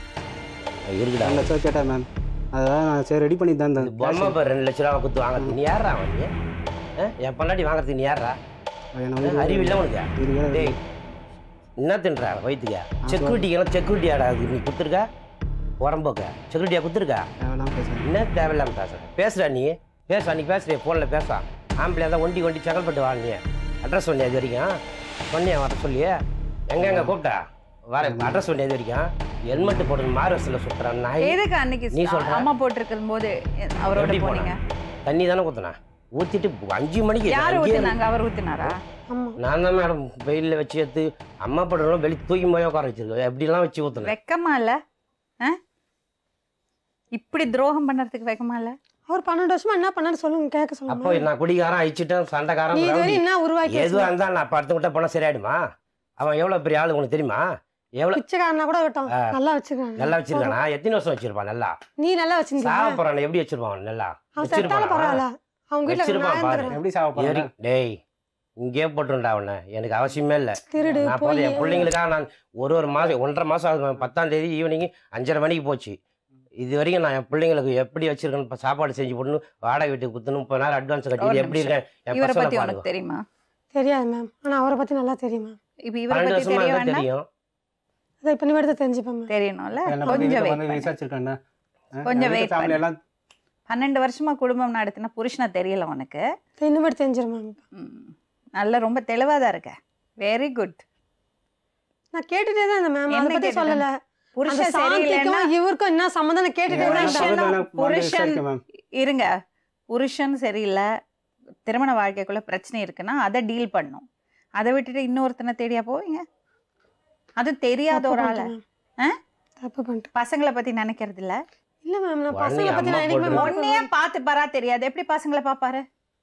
E: இருக்குடா
C: ரெண்டு லட்ச ரூபா கேட்டார் மேம் அதான் நான் சரி ரெடி பண்ணி தான்
E: இந்த பொம்மை பேர் ரெண்டு லட்ச ரூபா கொடுத்து வாங்குறதுக்கு நீ யாரா அவன் நீ ஆ? என் பொண்டாட்டி வாங்குறதுக்கு நீ யாரா அறிவு இல்லை உனக்கு டேய் என்ன தின்றா வயிற்றுக்க செக்யூரிட்டிக்கெல்லாம் செக்யூரிட்டியாடா அது நீ கொடுத்துருக்க உரம்போக்க செக்யூரிட்டியா கொடுத்துருக்கா
C: தேவையில்லாம பேசுகிறேன்
E: என்ன தேவையில்லாம பேசுற பேசுடா நீ பேச அன்னைக்கு பேசுறிய ஃபோனில் பேசா ஆம்பளை தான் ஒண்டி ஒண்டி செங்கல்பட்டு வா நீ அட்ரஸ் சொன்னியா இது வரைக்கும் சொன்னியா வர சொல்லியே எங்க எங்க கூப்பிட்டா வர அட்ரஸ் சொன்னியா இது வரைக்கும் ஹெல்மெட் போட்டு மாரஸில் சுற்றுறான் நாய்
B: எதுக்கு அன்னைக்கு
E: நீ சொல்ற?
B: அம்மா போட்டிருக்கும் போது அவரோட
E: எப்படி
B: போனீங்க
E: போனேன் தண்ணி தானே ஊற்றுனேன் ஊற்றிட்டு அஞ்சு மணிக்கு
B: யாரு
E: அங்கேயே
B: ஊத்துனாங்க அவர் ஊத்துனாரா
D: ஆமா
E: நான் தான் மேடம் வெயிலில் வச்சு எடுத்து அம்மா படம் வெளி தூக்கி போய் உட்கார வச்சிருக்கேன் எப்படிலாம் வச்சு ஊற்றுனேன்
B: வெக்கமா இல்ல ஆ? இப்படி துரோகம் பண்ணறதுக்கு வெக்கமா இல்ல
D: அவர் பன்னெண்டு வருஷமா என்ன பண்ணாரு சொல்லுங்க கேட்க
E: அப்போ
D: சொல்லுங்க
E: நான் குடிகாரன் அழிச்சிட்டேன் சண்டைக்காரன்
D: நீ இது
E: rowdy.
D: வரையும் என்ன உருவாக்கி
E: எதுவாக
D: வச்சிருக்க?
E: இருந்தாலும் நான் படுத்து விட்டா போனால் சரியாயிடுமா அவன் எவ்வளோ பெரிய ஆளு உனக்கு தெரியுமா எவ்வளோ
D: பிச்சைக்காரனா கூட விட்டோம்
E: ஆ.
D: நல்லா வச்சிருக்காங்க
E: நல்லா வச்சிருக்கானா எத்தனை வருஷம் வச்சிருப்பான் நல்லா
D: நீ நல்லா வச்சிருந்தியா
E: சாவ போறான் எப்படி வச்சிருப்பான் அவன் நல்லா
D: அவன் செத்தாலும் பரவாயில்ல அவங்க வீட்டுல
E: வச்சிருப்பான்
D: நியாயம்
E: பாரு.
D: தருவான்.
C: எப்படி சாவ போகிறேன்
E: ஏறி டேய் இங்கே போட்டுருண்டா அவனை எனக்கு அவசியமே இல்லை
D: திருடு
E: நான்
D: போய்
E: போதும் என் பிள்ளைங்களுக்காக நான் ஒரு ஒரு மாதம் ஒன்றரை மாதம் ஆகுது பத்தாம் தேதி ஈவினிங் அஞ்சரை மணிக்கு போச்சு இது வரைக்கும் நான் என் பிள்ளைங்களுக்கு எப்படி வச்சிருக்கேன்னு இப்போ சாப்பாடு செஞ்சு போடணும் வாடகை வீட்டுக்கு குத்தணும் முப்பது நாள் அட்வான்ஸ்
B: ஒரு
E: கட்டி எப்படி
B: நிமிஷம்.
E: இருக்கேன் என்
B: இவரை
E: பசங்களை
B: பத்தி
E: பாருங்க
B: உனக்கு தெரியுமா
D: தெரியாது மேம் ஆனா அவரை பத்தி நல்லா தெரியும் மேம்
B: இப்ப இவரை
E: பன்னெண்டு
B: பத்தி
E: வருஷமா
B: தெரிய
E: தான்
B: வேண்டாம்
E: தெரியும்
D: அதை இப்ப நீ எடுத்து தெரிஞ்சுப்பேன் மேம்
B: தெரியணும்ல
C: என்னை பத்தி
B: கொஞ்சம்
C: வீட்டுக்கு
B: வெயிட்
C: வந்து விசாரிச்சிருக்கேன்
B: கொஞ்சம் wait
C: ஃபேமிலி
B: பண்ணு.
C: எல்லாம்
B: பன்னெண்டு வருஷமா குடும்பம் நடத்தின புருஷனை தெரியல உனக்கு
D: இனிமேட்டு தெரிஞ்சிடும் மேம்
B: ம். நல்ல ரொம்ப தெளிவா தான் இருக்க வெரி குட்
D: நான் கேட்டுட்டே தான் இருந்தேன் மேம்
B: என்ன
D: அதை பத்தி
B: கேட்டுட்டு
D: சொல்லல அந்த
B: புருஷன் சரியில்லைன்னா
D: சாந்திக்கும் இவருக்கும் என்ன சம்மந்தம் நான் கேட்டுட்டே தான்
B: புருஷன்
D: இருந்தேன்
C: அவர்தான் எனக்கு வந்து
B: புருஷன்
C: விசாரிக்க மேம்
B: இருங்க புருஷன் சரியில்லை திருமண வாழ்க்கைக்குள்ள பிரச்சனை இருக்குன்னா அதை டீல் பண்ணும் அதை விட்டுட்டு இன்னொருத்தனை தேடியா போவீங்க அது தெரியாத
D: தப்பு
B: ஒரு ஆளை
D: பண்ணிட்டேன்
B: ஆ?
D: மேம். தப்பு பண்ணிட்டேன்
B: பசங்களை பத்தி நினைக்கிறது இல்ல
D: இல்ல மேம் நான்
E: உடனே
D: பசங்களை பத்தி
E: அம்மா
D: நான் என்னைக்குமே
E: போட்டு-
D: பார்க்கல
B: ஒன்னையே பார்த்து பாரா தெரியாது எப்படி பசங்களை பாப்பாரு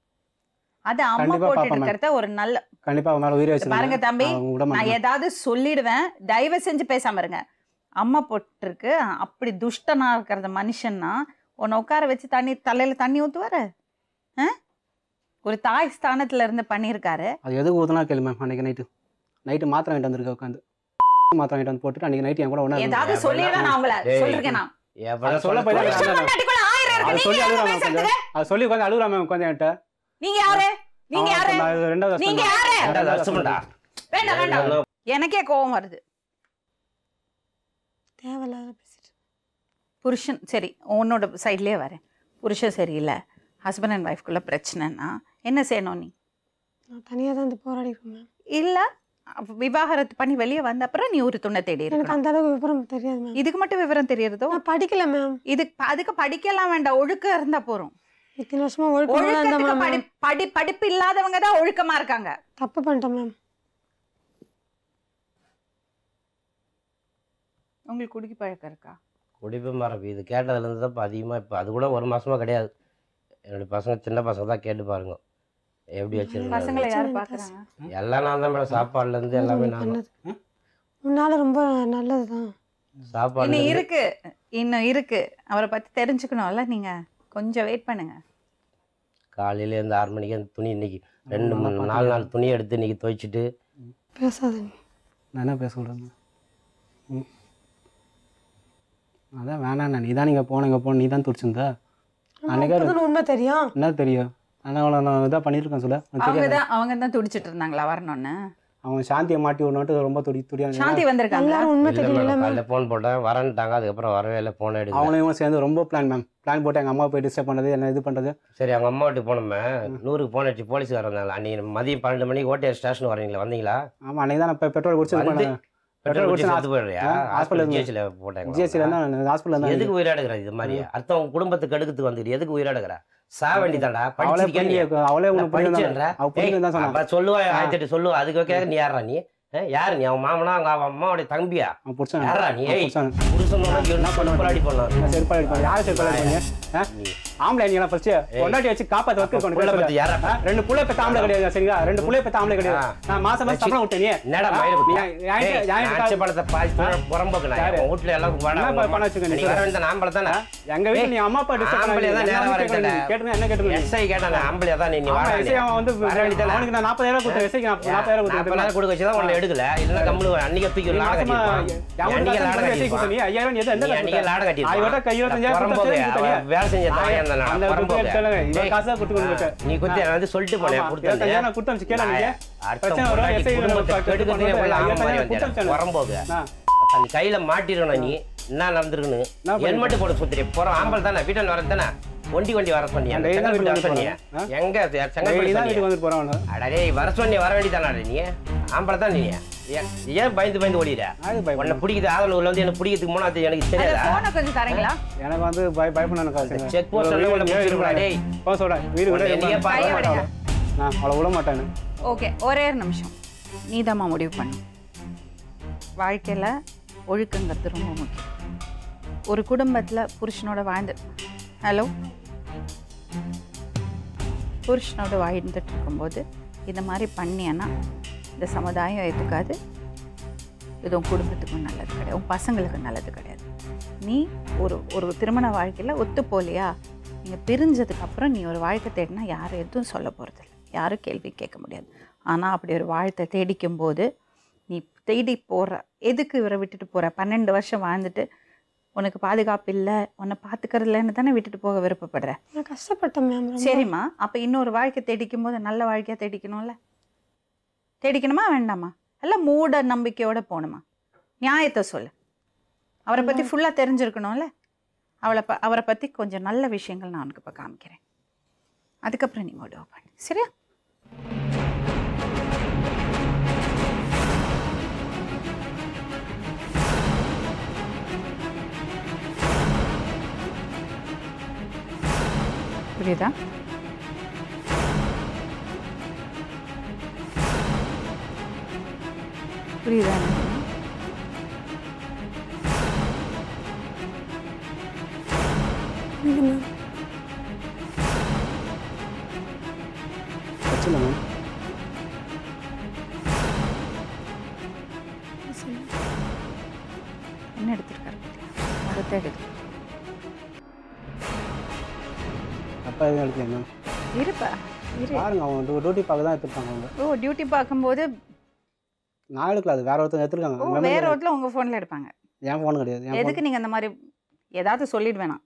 B: அது அம்மா
C: கண்டிப்பா
B: போட்டு
C: பாப்பேன்
B: இருக்கிறத ஒரு நல்ல
C: கண்டிப்பா அவன் மேல உயிரை
B: பாருங்க
C: வச்சிருந்தேன்
B: தம்பி
C: அவங்க விட
B: நான்
C: மாட்டேன்
B: ஏதாவது சொல்லிடுவேன் தயவு செஞ்சு பேசாம இருங்க அம்மா போட்டிருக்கு அப்படி துஷ்டனா இருக்கிறத மனுஷன்னா உன்னை உட்கார வச்சு தண்ணி தலையில தண்ணி ஊத்துவாரு ஆ? ஒரு தாய் ஸ்தானத்துல இருந்து பண்ணியிருக்காரு
C: அது எதுக்கு ஊத்துனா கேளு மேம் அன்னைக்கு நைட்டு நைட்டு மாத்திரம் வாங்கிட்டு வந்திருக்க உட்காந்து மாத்திரம் வாங்கிட்டு வந்து போட்டுட்டு அன்னைக்கு நைட்டு என் கூட ஒன்றா
B: ஏதாவது
E: அப்ப
B: சொல்லிடுவேன் நான் உங்களை
E: டேய்.
B: சொல்லிருக்கேன் நான்
E: எவ்வளோ
C: அதை சொல்ல போய் தான்
B: புருஷன்
C: நான்
B: பொண்டாட்டிக்குள்ள ஆயிரம் இருக்கு.
C: அதை
B: நீங்க
C: சொல்லி
B: யாரு
C: அழுகுறா மேம்
B: பேசுறதுக்கு?
C: அதை சொல்லி உட்காந்து அழுகுறா மேம் உட்காந்து என்கிட்ட
B: நீங்க யாரு நீங்க
C: அவன்
B: யாரு
C: நான் ரெண்டாவது
B: நீங்க
C: husband.
B: யாரு
E: ரெண்டாவது வருஷம்டா
B: வேண்டாம் வேண்டாம் எனக்கே கோவம் வருது
D: தேவையில்லாத பேசிட்டு
B: புருஷன் சரி உன்னோட சைட்லயே வரேன் புருஷன் சரியில்லை ஹஸ்பண்ட் அண்ட் ஒய்ஃப்குள்ளே பிரச்சனைனா என்ன செய்யணும் நீ
D: நான் தனியாக தான் வந்து போராடிருக்கேன் மேம்
B: இல்லை விவாகரத்து பண்ணி வெளியே வந்த அப்புறம் நீ ஒரு துணை தேடி
D: எனக்கு
B: இருக்கணும்
D: அந்த அளவுக்கு விவரம் தெரியாது மேம்
B: இதுக்கு மட்டும் விவரம் தெரியறதோ
D: நான் படிக்கல மேம்
B: இதுக்கு அதுக்கு படிக்கலாம் வேண்டாம் ஒழுக்கம் இருந்தா போறோம்
D: இத்தனை வருஷமா ஒழுக்கமாக இருந்த
B: ஒழுக்கத்துக்கு
D: மேம்
B: படி படி படிப்பு இல்லாதவங்க தான் ஒழுக்கமா இருக்காங்க
D: தப்பு பண்ணிட்டேன் மேம்
B: உங்களுக்கு குடிக்க பழக்கம் இருக்கா
E: குடிப்பு மரபு இது கேட்டதுலேருந்து தான் இப்போ அதிகமாக இப்போ அது கூட ஒரு மாசமா கிடையாது என்னுடைய பசங்க சின்ன பசங்க தான் கேட்டு பாருங்க எப்படி வச்சிருக்காங்க
B: பசங்களை யார்
D: பிரச்சனை
B: பாக்குறாங்க
E: எல்லாம் நான் தான் மேடம் சாப்பாடுலேருந்து எல்லாமே
D: நீ
E: நான் தான்.
D: பண்ணது உன்னால ரொம்ப நல்லது தான்
E: சாப்பாடு
B: இன்னும் இருக்கு இன்னும் இருக்கு அவரை பத்தி தெரிஞ்சுக்கணும்ல நீங்க கொஞ்சம் வெயிட் பண்ணுங்க
E: காலையில இருந்து ஆறு மணிக்கு அந்த துணி இன்னைக்கு ரெண்டு மூணு நாலு நாள் துணி எடுத்து இன்னைக்கு துவைச்சிட்டு
D: பேசாத நீ
C: நான் என்ன பேச சொல்கிறேங்க ம் அதான் வேணாண்ணா நீ தான் நீங்கள் போனீங்க போன நீ தான் துடிச்சிருந்தா அன்னைக்கே
D: அப்பதான் உண்மை தெரியும்
C: என்ன தெரியும் ஆனால் அவளை நான் இதாக பண்ணியிருக்கேன் சொல்ல உனக்கு
B: அவங்க
C: தெரியாது
B: தான் அவங்க தான் துடிச்சிட்டு இருந்தாங்களா வரணும்னு
C: அவன் சாந்தியை மாட்டி விடணுன்ட்டு ரொம்ப துடி துடியா
B: சாந்தி வந்திருக்காங்களா
D: எல்லாரும் உண்மை
E: இல்லை
D: தெரியல
E: மேடம்
D: மேம்
E: காலையில் ஃபோன் போட்டேன் வரேன்ட்டாங்க அதுக்கப்புறம் வரவே இல்லை ஃபோன் எடுக்கல
C: அவங்களையும் சேர்ந்து ரொம்ப பிளான் மேம் பிளான் போட்டு எங்கள் அம்மா போய் டிஸ்டர்ப் பண்ணுறது என்ன இது பண்ணுறது
E: சரி அவங்க அம்மா வீட்டுக்கு போனோமே நூறுக்கு போன் அடிச்சு போலீஸ்காரர் இருந்தாங்க அன்னைக்கு மதியம் பன்னெண்டு மணிக்கு ஓட்டியார் ஸ்டேஷன் வரீங்களா வந்தீங்களா
C: ஆமாம் அன்னைக்கு தான் நான் இப்போ பெட்ரோல் குடிச்சு
E: வந்து
C: பண்ணேன்
E: பெட்ரோல்
C: பெட்ரோல்
E: குடிச்சு
C: குடிச்சு
E: செத்து போயிடுறியா
C: ஆ, hospital
E: ஹாஸ்பிட்டல்
C: இருந்து.
E: ஜிஹெச்சில் போட்டாங்க
C: ஜிஎஸ்டியில் தான் ஹாஸ்பிட்டலில் தான்
E: எதுக்கு உயிராடுகிற இது மாதிரி அடுத்தவங்க குடும்பத்துக்கு அடுக்கத்துக்கு வந்துட்டு எதுக்கு உயிராடுகிற சா வேண்டிதான்டா
C: அவளே
E: படிச்சிருக்கேன்
C: புரிய அவளே உனக்கு
E: படிச்சேன்றா
C: அவள் புரியுது தான் சொன்னான்
E: அப்ப சொல்லுவா ஆயிரத்தி எட்டு சொல்லுவா அதுக்கு கேட்க நீ யாரா நீ ஆ, யாரு நீ அவன் மாமனா அவங்க அவன் அம்மாவுடைய தம்பியா
C: அவன் பிடிச்சான்
E: யாரா நீ ஏய்
C: பிடிச்சான்
E: புருஷன் என்ன பண்ண போராடி பண்ணான்
C: செருப்பாடி இருப்பான் யாரை செருப்பாடி இருப்பாங்க ஆ? ஆம்பளை நீங்க ஃபர்ஸ்ட் பொண்டாட்டி வச்சு காப்பாத்த வச்சு கொண்டு
E: புள்ள
C: பேசுற.
E: பத்தி யாரா
C: ஆ? ரெண்டு புள்ள பெத்த ஆம்பளை கிடையாது சரிங்களா ரெண்டு புள்ள பெத்த ஆம்பளை கிடையாது
E: ஆ.
C: நான் மாசம் மாசம் சம்பளம் விட்டேன் நீ
E: என்னடா
C: ஆ?
E: மயிரை
C: நீ
E: குத்தியா?
C: ஏன்
E: ஏய்,
C: ஏன்
E: நான் அடிச்ச பழத்தை பாதி தூரம் புறம்போக்கு நான்.
C: யாரு?
E: உன் வீட்டுல எல்லாம் வாடா,
C: என்ன
E: உங்க அம்மா.
C: பண்ண வச்சுக்க நீ
E: நீ வர வேண்டிய ஆம்பளை தானே?
C: எங்க வீட்டுல நீ அம்மா அப்பா டிஸ்டர்ப்
E: ஆம்பளை தான் நேரா வர கேட்டா.
C: கேட்டுங்க என்ன கேட்டுங்க
E: SI கேட்டானே, ஆம்பளையா தான் நீ, நீ
C: ஆமா,
E: வாடா
C: எஸ்ஐ
E: நீ.
C: அவன் வந்து
E: வர வேண்டியதானே?
C: அவனுக்கு நான் நாற்பதாயிரம் கொடுத்தேன் எஸ்ஐக்கு நான் நாற்பதாயிரம்
E: நாற்பதாயிரம்
C: கொடுத்தேன்
E: கொடுக்க வச்சுதான் உன்னை எடுக்கல. இல்லைன்னா கம்முனு அன்னைக்கே தூக்கி ஒரு லாடம் கட்டியிருப்பான். அன்னைக்கே லாடம் கட்டியிருப்பான்.
C: நீ ஐயாயிரம் எது எந்த
E: நீ அன்னைக்கே லாடம் கட்டியிருப்பான்.
C: ஐயோட கையிருபத்தஞ்சாயிரம்
E: புறம்போக்கு,
C: கொடுத்தா
E: அவன் வேலை செஞ்ச தாயா இருந்தானா,
C: அந்த
E: புறம்போக்கு.
C: கொடுத்து இவ்வளவு
E: டேய்,
C: காசா கொடுத்து கொண்டு போயிட்டேன்.
E: நீ குத்தி நான் வந்து சொல்லிட்டு போனேன்
C: ஆமா,
E: கொடுத்தது.
C: இருபத்தஞ்சாயிரம் நான் கொடுத்து அனுப்பிச்சு கேளா நீங்க?
E: அடுத்த
C: பிரச்சனை வரும்,
E: பொண்டாட்டி
C: SI
E: குடும்பத்தை
C: கெடுத்து
E: கெடுக்கிறதுக்கே
C: கொண்டு
E: போய் ஆமா
C: ஐயாயிரம்
E: மாதிரி
C: கொடுத்து
E: வந்துடுற.
C: அனுப்பிச்சு.
E: புறம்போக்கு.
C: ஆ.
E: அந்த கையில மாட்டிடணும் நீ என்ன நடந்திருக்குன்னு
C: என்ன பண்ணிருக்க?
E: ஹெல்மெட் போட சுத்துறி போற ஆம்பல் தானே வீட்டில் வர தானே ஒண்டி வண்டி வர சொன்னியா
C: டெய்லி தான்
E: செங்கல்பட்டு வர
C: வீட்டுக்கு
E: சொன்னியா
C: ஆ?
E: எங்க
C: டெய்லி
E: செங்கல்பட்டு
C: தான் வீட்டுக்கு
E: சொன்னியா
C: வந்துட்டு போறான் அவனு.
E: அடடே வர சொன்னியா வர வேண்டியதானே நீ ஆம்பளை தான் நீ ஏன் ஏன் பயந்து பயந்து ஓடிடுற
C: யாருக்கு பயப்படணும்?
E: உன்னை பிடிக்குது ஆதரவுல வந்து எனக்கு பிடிக்கிறதுக்கு மூணாவது எனக்கு
B: அந்த
E: தெரியாதா
B: போனை கொஞ்சம் தரீங்களா
C: எனக்கு வந்து பய பயப்படணும் காசு
E: செக் போஸ்ட் உள்ள பிடிச்சிருக்கா டேய்
C: போ சொல்றேன் வீடு கூட
E: உன்னை என்னையே
C: விட
B: கையை
E: பாக்க
B: விடுங்க.
C: நான் அவளை விட மாட்டேன்னு
B: ஓகே ஒரே ஒரு நிமிஷம் நீதாம்மா முடிவு பண்ணு வாழ்க்கையில் ஒழுக்கங்கிறது ரொம்ப முக்கியம் ஒரு குடும்பத்தில் புருஷனோட வாழ்ந்து ஹலோ புருஷனோட வாழ்ந்துட்டு இருக்கும்போது இந்த மாதிரி பண்ணியன்னா இந்த சமுதாயம் ஏற்றுக்காது இது உன் குடும்பத்துக்கும் நல்லது கிடையாது உன் பசங்களுக்கு நல்லது கிடையாது நீ ஒரு ஒரு திருமண வாழ்க்கையில் ஒத்து போகலையா நீங்கள் பிரிஞ்சதுக்கு அப்புறம் நீ ஒரு வாழ்க்கை தேடினா யாரும் எதுவும் சொல்ல போகிறதில்ல யாரும் கேள்வி கேட்க முடியாது ஆனால் அப்படி ஒரு வாழ்க்கை தேடிக்கும் போது நீ தேடி போகிற எதுக்கு இவரை விட்டுட்டு போகிற பன்னெண்டு வருஷம் வாழ்ந்துட்டு உனக்கு பாதுகாப்பு இல்லை உன்னை பார்த்துக்கறதில்லன்னு தானே விட்டுட்டு போக விருப்பப்படுற
D: நான் கஷ்டப்பட்டேன் மேம் ரொம்ப.
B: சரிம்மா அப்போ இன்னொரு வாழ்க்கை தேடிக்கும் போது நல்ல வாழ்க்கையாக தேடிக்கணும்ல தேடிக்கணுமா வேண்டாமா எல்லாம் மூட நம்பிக்கையோட போகணுமா நியாயத்தை சொல்லு அவரை பற்றி ஃபுல்லாக தெரிஞ்சிருக்கணும்ல அவளை ப அவரை பற்றி கொஞ்சம் நல்ல விஷயங்கள் நான் உனக்கு இப்போ காமிக்கிறேன் அதுக்கப்புறம் நீ முடிவு பண்ணு சரியா புரியுதா புரியுதா எனக்கு?
D: புரியுது மேம்
C: பிரச்சனை மேம்
B: என்ன எடுத்திருக்காரு பார்த்தியா? முகத்தை எடுத்து
C: அப்பா எதுவும் எடுக்கல மேம்
B: இருப்பா இரு
C: பாருங்க அவங்க டியூட்டி பார்க்க தான் எடுத்துருக்காங்க அவங்க
B: ஓ டியூட்டி பார்க்கும்போது
C: நான் எடுக்கல அது வேற ஒருத்தர்
B: ஓ
C: எடுத்துருக்காங்க
B: வேற ரோட்ல உங்க ஃபோன்ல எடுப்பாங்க
C: என் ஃபோன் கிடையாது என் phone-
B: எதுக்கு நீங்க அந்த மாதிரி ஏதாவது சொல்லிட்டு வேணாம்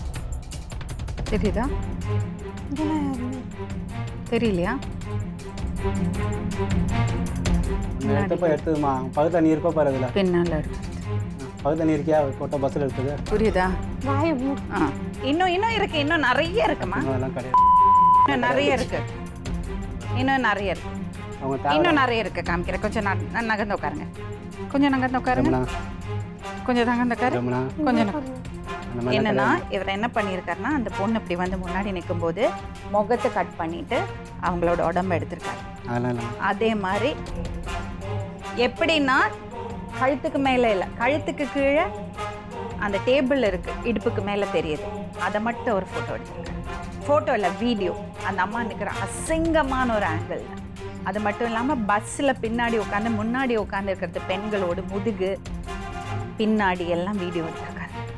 B: தெரியுதா
D: இதெல்லாம் யாரு மேம்?
B: தெரியலையா
C: எடுத்தப்போ எடுத்ததுமா பக்கத்தில் நீ இருப்ப பாரு அதில்
B: பின்னால இருக்கு
C: பக்கத்தில் நீ இருக்கியா ஃபோட்டோ பஸ்ஸில் எடுத்தது
B: புரியுதா
D: வாயை மூடு
B: ஆ இன்னும் இன்னும் இருக்கு இன்னும் நிறைய இருக்குமா
C: இன்னும் அதெல்லாம் கிடையாது
B: இன்னும் நிறைய இருக்கு இன்னும் நிறைய இருக்கு
C: அவங்க தேவை
B: இன்னும் நிறைய இருக்கு காமிக்கிறேன் கொஞ்சம் ந- ந- நகர்ந்து உட்காருங்க கொஞ்சம் நகர்ந்து உட்காருங்க
C: ரமணா
B: கொஞ்சம் நகர்ந்து உட்காரு
C: ரமணா
B: கொஞ்சம் நகர்
C: அந்த மாதிரி
B: என்னன்னா இவர் என்ன பண்ணியிருக்காருன்னா அந்த பொண்ணு இப்படி வந்து முன்னாடி நிக்கும்போது முகத்தை கட் பண்ணிட்டு அவங்களோட உடம்ப எடுத்திருக்காரு
C: அதெல்லாம் இல்லை
B: அதே மாதிரி எப்படின்னா கழுத்துக்கு மேலே இல்லை கழுத்துக்கு கீழே அந்த டேபிள் இருக்கு இடுப்புக்கு மேலே தெரியுது அதை மட்டும் ஒரு ஃபோட்டோ எடுத்திருக்காரு ஃபோட்டோ இல்லை வீடியோ அந்த அம்மா நிற்கிற அசிங்கமான ஒரு ஆங்கிள் அது மட்டும் இல்லாமல் பஸ்ஸில் பின்னாடி உட்காந்து முன்னாடி உட்காந்து இருக்கிறது பெண்களோட முதுகு பின்னாடி எல்லாம் வீடியோ எடுத்திருக்காரு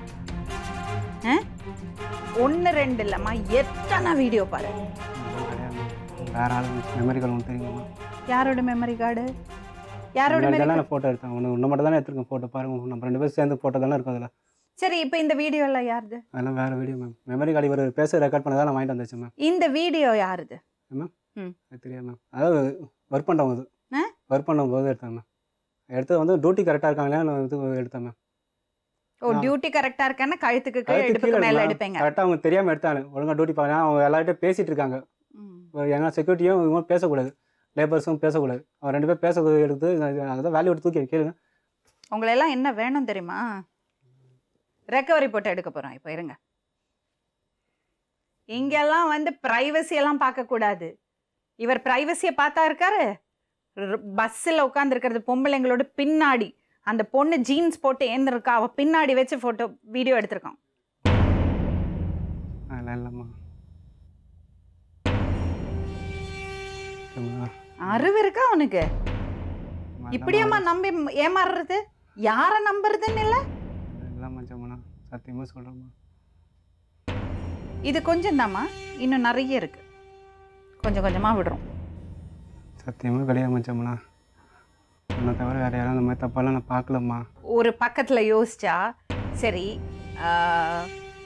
B: ஒன்று ரெண்டு இல்லைம்மா எத்தனை வீடியோ பாரு
C: அதெல்லாம் கிடையாது வேற ஆள் மெமரி கார்டு ஒன்று தெரியுமா
B: யாரோட மெமரி கார்டு யாரோட
C: முன்னாடி
B: மெமரி
C: தானே நான் ஃபோட்டோ எடுத்தேன் ஒன்று ஒன்று மட்டும் தானே எடுத்துருக்கேன் ஃபோட்டோ பாருங்க நம்ம ரெண்டு பேரும் சேர்ந்து ஃபோட்டோ தானே இருக்கும் அதில்
B: சரி இப்போ இந்த வீடியோ எல்லாம் யாருது
C: அதெல்லாம் வேறு வீடியோ மேம் மெமரி கார்டு இவர் பேச ரெக்கார்ட் பண்ணதான் நான் வாங்கிட்டு வந்துச்சு மேம்
B: இந்த வீடியோ யாருது
C: அது தெரியாது மேம் அதாவது ஒர்க் பண்ணுறவங்க இது
B: ஆ?
C: ஒர்க் பண்ணும்போது எடுத்தேன் மேம் எடுத்தது வந்து டியூட்டி கரெக்டாக இருக்காங்களே நான் இது எடுத்தேன் மேம்
B: ஓ
C: ஆ.
B: டியூட்டி கரெக்டா இருக்கான்னா கழுத்துக்கு கீழே
C: கழுத்து
B: இடுப்புக்கு
C: கீழே
B: மேல எடுப்பீங்க
C: கரெக்டாக அவங்க தெரியாமல் எடுத்தாங்க ஒழுங்காக டியூட்டி பார்க்கலாம் அவங்க எல்லார்ட்டையும் பேசிட்டு இருக்காங்க
B: ம்.
C: இப்போ எங்கன்னா செக்யூரிட்டியும் இவங்க பேசக்கூடாது லேபர்ஸும் பேசக்கூடாது அவங்க ரெண்டு பேர் பேச எடுத்து அதான் வேல்யூ எடுத்து தூக்கி கேளுங்க
B: உங்களை எல்லாம் என்ன வேணும் தெரியுமா ரெக்கவரி போட்டு எடுக்க போறோம் இப்போ இருங்க இங்கெல்லாம் வந்து பிரைவசி எல்லாம் பார்க்க கூடாது இவர் பிரைவசியை பார்த்தா இருக்காரு பஸ்ஸில் உட்காந்துருக்கிறது பொம்பளைங்களோட பின்னாடி அந்த பொண்ணு ஜீன்ஸ் போட்டு ஏந்திருக்கா அவ பின்னாடி வச்சு போட்டோ வீடியோ எடுத்திருக்கான்
C: அதெல்லாம் இல்லைம்மா இல்லைம்மா.
B: அறிவு இருக்கா அவனுக்கு
C: அதெல்லாம்
B: இப்படியாம்மா நம்பி ஏமாறுறது யாரை நம்புறதுன்னு இல்லை
C: எல்லாம் மச்சம்மா சத்தியமாக சொல்கிறேம்மா
B: இது கொஞ்சம் தாம்மா இன்னும் நிறைய இருக்கு கொஞ்சம் கொஞ்சமாக விடுறோம்
C: சத்தியமாக கிடையாது மச்சம்மா உன்னை தவிர வேறு யாரும் அந்த மாதிரி தப்பாலாம் நான் பார்க்கலம்மா
B: ஒரு பக்கத்தில் யோசிச்சா சரி ஆஹ்,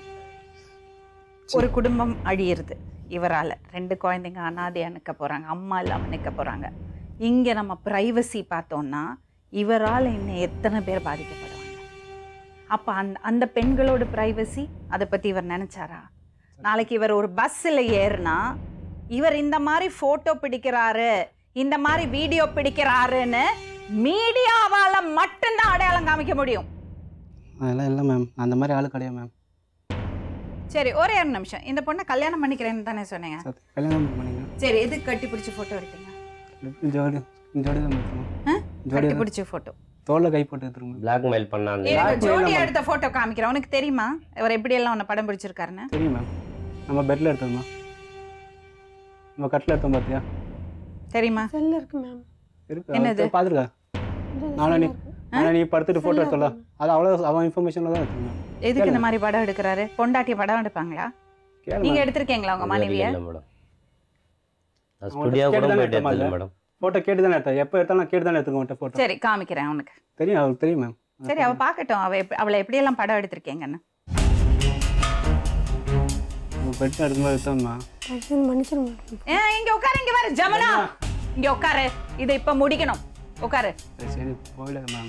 B: ஒரு குடும்பம் அழியிறது இவரால் ரெண்டு குழந்தைங்க அனாதையாக நிற்க போகிறாங்க அம்மா இல்லாமல் நிற்க போகிறாங்க இங்கே நம்ம ப்ரைவசி பார்த்தோம்னா இவரால் இன்னும் எத்தனை பேர் பாதிக்கப்படுவாங்க அப்போ அந்த அந்த பெண்களோட ப்ரைவசி அதை பற்றி இவர் நினச்சாரா நாளைக்கு இவர் ஒரு பஸ்ஸில் ஏறுனா இவர் இந்த மாதிரி ஃபோட்டோ பிடிக்கிறாரு இந்த மாதிரி வீடியோ பிடிக்கிறாருன்னு மீடியாவால் மட்டும்தான் அடையாளம் காமிக்க முடியும்
C: அதெல்லாம் இல்லை மேம் அந்த மாதிரி ஆள் கிடையாது மேம்
B: சரி ஒரே ஒரு நிமிஷம் இந்த பொண்ணை கல்யாணம் பண்ணிக்கிறேன்னு தானே சொன்னீங்க
C: சத்தி கல்யாணம் பண்ணிங்க
B: சரி எதுக்கு கட்டி பிடிச்சி ஃபோட்டோ எடுத்தீங்க
C: ஜோடி ஜோடி தான் மேம்
B: ஆ?
C: ஜோடி
B: கட்டி பிடிச்ச ஃபோட்டோ
C: தோளில் கை போட்டு எடுத்துருங்க
E: பிளாக்மெயில் பண்ணான்னு
B: எனக்கு ஜோடி எடுத்த ஃபோட்டோ காமிக்கிறேன் உனக்கு தெரியுமா இவர் எப்படி எல்லாம் உன்னை படம் பிடிச்சிருக்காருன்னு
C: தெரியும் மேம் நம்ம பெட்டில் எடுத்தோம்மா நம்ம கட்டில் எடுத்தோம் பார்த்தியா
B: தெரியுமா
D: செல்ல இருக்கு மேம்
C: இருக்கு
B: என்னது?
C: அது பார்த்துருக்கா நானும் நீ ஆனால் நீ படுத்துட்டு ஃபோட்டோ எடுத்தல அது அவ்வளோ அவன் இன்ஃபர்மேஷனில் தான் எடுத்துருங்க
B: எதுக்கு இந்த மாதிரி படம் எடுக்கிறாரு பொண்டாட்டிய படம் எடுப்பாங்களா
C: கேளு
B: நீங்க எடுத்திருக்கீங்களா உங்க மனைவிய
E: இல்லை மேடம் நான் ஸ்டுடியோ கூட
C: கேட்டு தானே
E: போயிட்டு
C: எடுத்த
E: எடுத்தல
C: மாதிரி.
E: மேடம்
C: ஃபோட்டோ கேட்டு தானே எடுத்தேன் எப்போ எடுத்தாலும் நான் கேட்டு தானே எடுத்துக்க மாட்டேன் ஃபோட்டோ
B: சரி காமிக்கிறேன் உனக்கு
C: தெரியும் அவருக்கு தெரியும் மேம்
B: சரி அவ பார்க்கட்டும் அவ எப்படி அவளை எப்படியெல்லாம் படம் எடுத்திருக்கீங்கன்னு
C: பெட்டில் எடுக்கும்போது எடுத்தோம்மா
D: டக்குன்னு மன்னிச்சிருங்க மேடம்
B: ஏ இங்க உட்காரு இங்க வர ஜமுனா இங்க உட்காரு இதை இப்ப முடிக்கணும் உட்காரு
C: சரி சரி போயில மேம்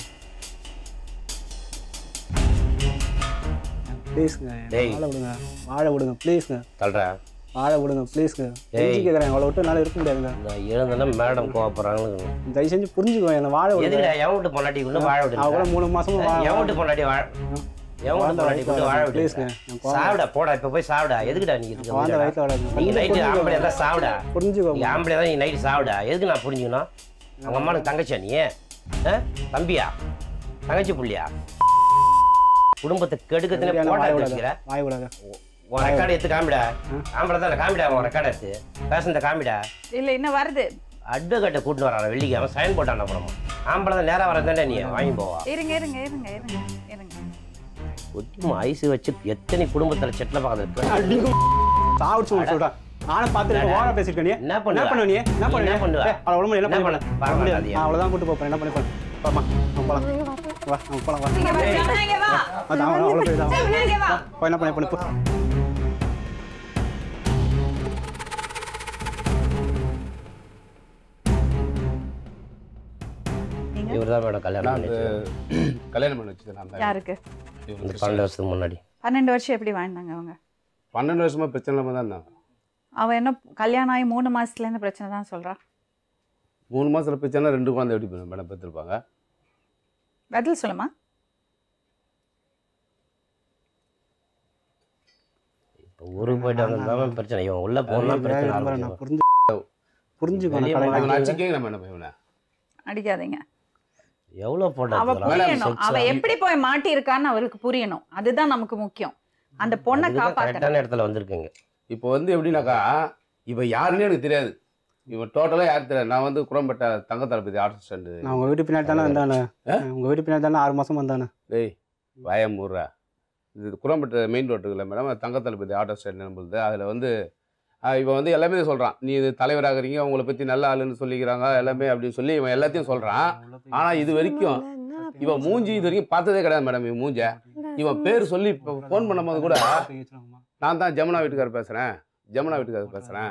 C: ப்ளீஸ்ங்க
E: டேய்.
C: வாழை விடுங்க வாழை விடுங்க ப்ளீஸ்ங்க
E: தள்ளுறா
C: வாழை விடுங்க ப்ளீஸ்ங்க
E: டேய்.
C: தெரிஞ்சு கேட்குறேன் அவளை விட்டு என்னால் இருக்க முடியாதுங்க
E: நான் எழுந்தேன்னா மேடம் கோவப்படுறாங்க
C: தயவு செஞ்சு புரிஞ்சுக்கோ என்னை வாழை விடுங்க
E: எதுக்குடா எவன் வீட்டு பொண்டாட்டி கொண்டு வாழ
C: அவ கூட
E: விடுங்க
C: மூணு மாசமா வா-
E: எவன் வீட்டு பொண்டாட்டி வாழ எவன் வீட்டு பொண்டாட்டி கொண்டு வாழ
C: ப்ளீஸ்ங்க
E: விடுங்க சாவிடா போடா இப்ப போய் சாவிடா எதுக்குடா நீ
C: குழந்தை
E: இருக்க
C: வயிற்று வளருங்க
E: நீங்க நைட்டு
C: புரிஞ்சுக்கோ.
E: ஆம்பளை தான் சாவிடா
C: புரிஞ்சுக்கோ
E: நீ ஆம்பளை தான் நீ நைட்டு சாவிடா எதுக்கு நான் புரிஞ்சுக்கணும் அவங்க அம்மானுக்கு தங்கச்சியா நீ ஆ? தம்பியா தங்கச்சி புள்ளியா குடும்பத்தை கெடுக்கத்துனே
C: சரியான
E: போட்டா
C: வாய்
E: எடுத்து
C: விடாத
E: வச்சுக்கிற
C: வாய் விடாத
E: உன் ரெக்கார்டு எடுத்து காமிடா ஆம்பளை தானே காமிடா உன் ரெக்கார்டு எடுத்து பேசுனத காமிடா
B: இல்ல இன்னும் வருது
E: அட்வொகேட்டை கூட்டிட்டு வரான் வெள்ளிக்காம சைன் போட்டான் அப்புறமா ஆம்பளை தான் நேரா வரதானே நீ வாங்கி போவா
B: இருங்க இருங்க இருங்க இருங்க இருங்க
E: ஒட்டுமா ஐஸ் வச்சு எத்தனை குடும்பத்துல செட்டில் பார்க்கறது
C: சாவிச்சு விட்டு சொல்றேன் நானும் பார்த்துட்டு ஓர பேசிருக்கேன் நீ
E: என்ன
C: என்ன
E: பண்ணுவ
C: பண்ணுவ நீ என்ன பண்ணுவ
E: என்ன பண்ணுவ?
C: ஏய், அவளை உடம்பு என்ன
E: என்ன
C: பண்ண
E: பண்ண? பரவாயில்ல, அது ஏன்?
C: அவ்வளோதான் கூட்டு போறேன் என்ன பண்ணி போறேன் பாமா நம்ம போலாம் வா நம்ம போலாம் வா
B: இங்க வா, ஜமுனா, இங்க வா.
C: அதான் அவ்வளோ அவ்வளோ போய் தான்
B: ஜமுனா, இங்க வா.
C: போ என்ன பண்ணி பண்ணு போ
E: தான் மேடம் கல்யாணம்
F: நான்
E: பண்ணி
F: அந்த கல்யாணம் பண்ணி வச்சது நான் தான்
B: யாருக்கு
F: இவங்க
E: இந்த
F: கிறிஸ்டியன்.
E: பன்னெண்டு வருஷத்துக்கு முன்னாடி
B: பன்னெண்டு வருஷம் எப்படி வாழ்ந்தாங்க அவங்க
F: பன்னெண்டு வருஷமா பிரச்சனை இல்லாம தான் இருந்தாங்க
B: அவன் என்ன கல்யாணம் ஆகி மூணு மாசத்துலேருந்து பிரச்சனை தான் சொல்றா
F: மூணு மாசத்துல பிரச்சனை ரெண்டு குழந்தை எப்படி பண்ண- மேடம் பெற்றிருப்பாங்க
B: பதில் சொல்லுமா
E: இப்போ ஊருக்கு போயிட்டு வந்ததுதான் பிரச்சனை இவன் உள்ள போனா பிரச்சனை
C: நான்
E: ஆரம்பிச்சிடும்.
C: புரிஞ்சு புரிஞ்சுக்கோ
E: வெளிய
C: நான்
F: அவனை
C: கடையில்
F: அடிச்சு கேட்கல மேடம் இவனை
B: அடிக்காதீங்க
E: எவ்வளவு போட்டோ
B: அவ
E: எடுத்துக்கலாம்?
B: புரியணும்
E: sex
B: அவ
E: ஆ?
B: எப்படி போய் மாட்டி இருக்கான்னு அவருக்கு புரியணும் அதுதான் நமக்கு முக்கியம் அந்த பொண்ணை
E: அதுக்கு தான்
B: காப்பாத்தணும்
E: கரெக்டான இடத்துல வந்திருக்கீங்க
F: இப்போ வந்து எப்படின்னாக்கா இவன் யாருன்னே எனக்கு தெரியாது இவன் டோட்டலாக யாருக்கு தெரியாது நான் வந்து குரம்பேட்டை தங்க தளபதி ஆர்டர் ஸ்டாண்டு
C: நான் உங்கள் வீட்டு பின்னாடி தானே வந்தானே உங்கள் வீட்டு பின்னாடி தானே ஆறு மாதம் வந்தானே
F: டேய் வயமூர்ரா இது குரம்பேட்டை மெயின் ரோட்டு இல்லை மேடம் அது தங்க தளபதி ஆட்டோ ஸ்டாண்ட் நம்மளுது அதில் வந்து ஆஹ் இவன் வந்து எல்லாமே சொல்கிறான் நீ இது தலைவராகிறீங்க உங்களை பற்றி நல்ல ஆளுன்னு சொல்லிக்கிறாங்க எல்லாமே அப்படின்னு சொல்லி இவன் எல்லாத்தையும் சொல்கிறான் ஆனால் இது வரைக்கும் இவன் மூஞ்சி இது வரைக்கும் பார்த்ததே கிடையாது மேடம் இவன் மூஞ்ச இவன் பேர் சொல்லி இப்போ ஃபோன் பண்ணும்போது கூட நான் தான் ஜமுனா வீட்டுக்காரர் பேசுகிறேன் ஜமுனா வீட்டுக்காரர் பேசுகிறேன்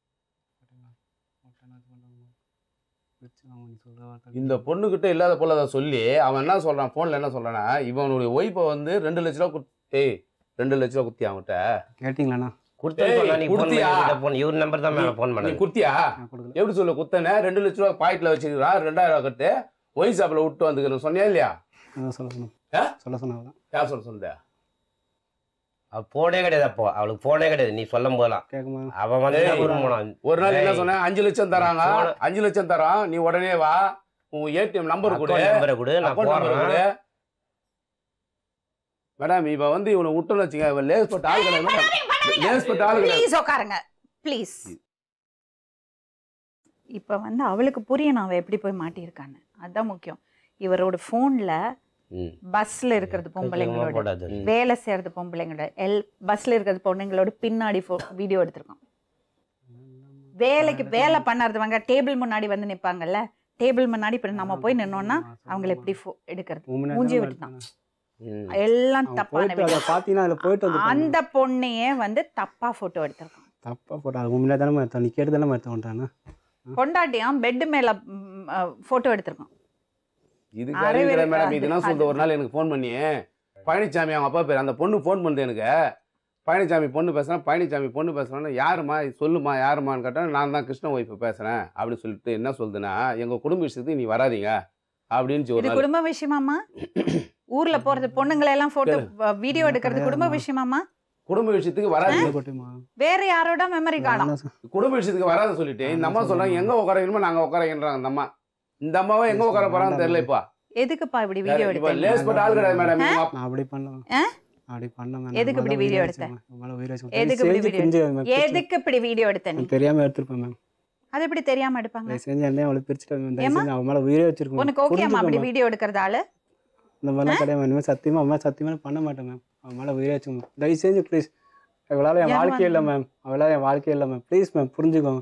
F: இந்த பொண்ணுகிட்ட இல்லாத போல அதை சொல்லி அவன் என்ன சொல்றான் ஃபோனில் என்ன சொல்றான்னா இவனுடைய ஒய்ஃபை வந்து ரெண்டு லட்ச ரூபா குத் ஏய் ரெண்டு லட்ச ரூபா குத்தி அவன்கிட்ட
C: கேட்டிங்களாண்ணா
E: கொடுத்தேன்னு
F: ஏய்,
E: சொன்னா நீ ஃபோன்
F: கொடுத்தியா?
E: பண்ணி ஃபோன் இவர் நம்பர் தான் மேடம் ஃபோன்
F: நீ
E: பண்ணேன்
F: குத்தியா
C: நான் கொடுக்கல
F: எப்படி சொல்ல குத்தனே ரெண்டு லட்ச ரூபா பாக்கெட்ல வச்சிருக்கான் ரெண்டாயிரம் ரூபா கட்டு ஒய் ஷாப்பில் விட்டு வந்துக்கிறேன் சொன்னியா இல்லையா
C: அதான் சொல்ல சொன்னேன்
F: ஆ?
C: சொல்ல சொன்னாங்க
F: யார் சொல்ல சொன்ன
E: அவள் ஃபோனே கிடையாது அப்போ அவளுக்கு ஃபோனே கிடையாது நீ சொல்லும் போதெல்லாம்
C: கேட்குமா
E: அவன் வந்து
F: ஏய்.
E: ஊருக்கு போனான்
F: ஒரு நாள் என்ன
E: ஏய்.
F: சொன்னேன் அஞ்சு லட்சம் தராங்க
E: phone-
F: அஞ்சு லட்சம் தரோம் நீ உடனே வா உன் ஏடிஎம் நம்பர் கொடு
E: அக்கௌண்ட் நம்பரை கொடு நான்
F: அக்கௌண்ட் நம்பர்
E: போடுறேன்
F: கொடு மேடம் இவன் வந்து இவனை விட்டுன்னு வச்சுங்க இவன் லேஸ் பட்ட ஆள் கிடையாது மேடம் லேஸ் பட்ட ஆள் கிடையாது
B: ப்ளீஸ் உட்காருங்க ப்ளீஸ் இப்போ வந்து அவளுக்கு புரியணும் அவ எப்படி போய் மாட்டியிருக்கான்னு அதுதான் முக்கியம் இவரோட ஃபோன்ல
E: ம்.
B: பஸ்ல இருக்கிறது பொம்பளைங்களோட
E: போடாது
F: ம்.
B: வேலை செய்யறது பொம்பளைங்களோட எல் பஸ்ல இருக்கிறது பொண்ணுங்களோட பின்னாடி வீடியோ எடுத்திருக்கோம் வேலைக்கு வேலை பண்ணறதுவங்க டேபிள் முன்னாடி வந்து நிப்பாங்கல்ல டேபிள் முன்னாடி இப்ப நம்ம போய் நின்னோம்னா அவங்கள எப்படி pho- எடுக்கிறது
C: உன் முன்னாடி
B: மூஞ்சியை
C: தானே
B: விட்டுட்டான்.
E: ம்.
B: எல்லாம்
C: அவன்
B: தப்பான
C: போயிட்டு
B: video.
C: அதை பார்த்தீங்கன்னா அதில் போயிட்டு வந்து
B: அந்த பொண்ணையே வந்து தப்பா போட்டோ எடுத்திருக்கான்
C: தப்பாக போட்டா அது உன் முன்னாடி தானே எடுத்தோம் நீ கேட்டு தானே எடுத்து வந்துட்டானே
B: கொண்டாட்டியாம் பெட் மேல போட்டோ எடுத்திருக்கான்
F: இதுக்கு
B: அறிவு
F: அறிவு கிடையாது
B: இருக்கா?
F: மேடம் இது என்ன சொல்லுது ஒரு நாள் எனக்கு ஃபோன் பண்ணி பழனிசாமி அவங்க அப்பா பேர் அந்த பொண்ணு ஃபோன் பண்ணுது எனக்கு பழனிசாமி பொண்ணு பேசுகிறேன் பழனிசாமி பொண்ணு பேசுகிறேன்னு யாரும்மா இது சொல்லுமா யாருமான்னு கேட்டால் நான் தான் கிருஷ்ண ஒய்ஃபு பேசுகிறேன் அப்படின்னு சொல்லிட்டு என்ன சொல்லுதுன்னா எங்கள் குடும்ப விஷயத்துக்கு நீ வராதீங்க அப்படின்னு ஒரு
B: இது
F: நாள்
B: குடும்ப விஷயமாமா ஊர்ல போறது பொண்ணுங்களை எல்லாம் போட்டோ வீடியோ எடுக்கிறது குடும்ப விஷயமாமா
F: குடும்ப விஷயத்துக்கு வராதீங்க
C: கொட்டுமா
B: வேற யாரோட மெமரி காணும்
F: குடும்ப விஷயத்துக்கு வராத சொல்லிட்டு இந்த அம்மா சொல்றாங்க எங்க உட்கார வைக்கணுமோ நாங்க உட்கார வைக்கின்றாங்க அந்த அம்மா இந்த அம்மாவை எங்க உட்கார போறாங்கன்னு தெரியல இப்பா
B: எதுக்குப்பா இப்படி வீடியோ
F: இப்ப
B: எடுத்தீங்க
F: லேஸ் பட்ட ஆள் கிடையாது மேடம் இவங்க அப்பா-
C: நான் அப்படி பண்ணேன்
B: ஆ?
C: அப்படி பண்ணேன்
B: எதுக்கு இப்படி video எடுத்த? எதுக்கு இப்படி video
C: எடுத்தேன்
B: எதுக்கு இப்படி வீடியோ எடுத்த நீ
C: தெரியாம எடுத்திருப்பேன் மேம்
B: அது எப்படி தெரியாம எடுப்பாங்க
C: தயவு செஞ்சு என்ன அவளை பிரிச்சுட்டு தயவு
B: ஏம்மா?
C: செஞ்சு அவன் மேலே உயிரே வச்சிருக்கோம்
B: உனக்கு ஓகேமா அப்படி வீடியோ எடுக்கிறது ஆளு
C: இந்த மாதிரிலாம் கிடையாது இனிமேல் சத்தியமா அவன் மேலே சத்தியமா பண்ண மாட்டேன் மேம் அவன் மேலே உயிரே வச்சுக்கோங்க தயவு செஞ்சு ப்ளீஸ் அவளால் என்
B: ஏன்
C: வாழ்க்கையே இல்லை
B: வந்து-
C: மேம் அவளால் என் வாழ்க்கையே இல்லை மேம் ப்ளீஸ் மேம் புரிஞ்சுக்கோங்க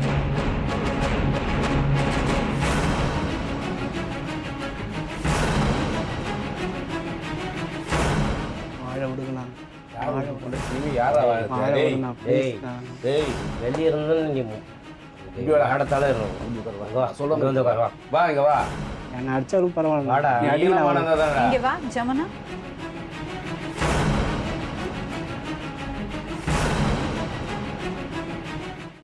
C: வாழ விடுங்கண்ணா
F: யாரு பொண்ணு? நீங்க யாரா
C: வாழ
F: வாழ- டேய்,
C: விடுங்கண்ணா
E: டேய்.
C: ப்ளீஸ்
F: டேய்,
E: வெளியே இருந்தாலும் நீ
F: இப்படி வாடா.
E: ஆடத்தால இருக்கும்
F: இங்க உட்காரு, வா.
E: இங்க வா.
F: சொல்லுங்க.
E: இங்க வந்து உட்காரு, வா.
F: வா இங்க வா
C: என்னை அடிச்சாலும் பரவாயில்ல
E: வாடா.
C: நீ
F: நீ
C: அடிக்கல
F: ஈரமானதா
C: அவனை.
F: தானே?
B: இங்க வா ஜமுனா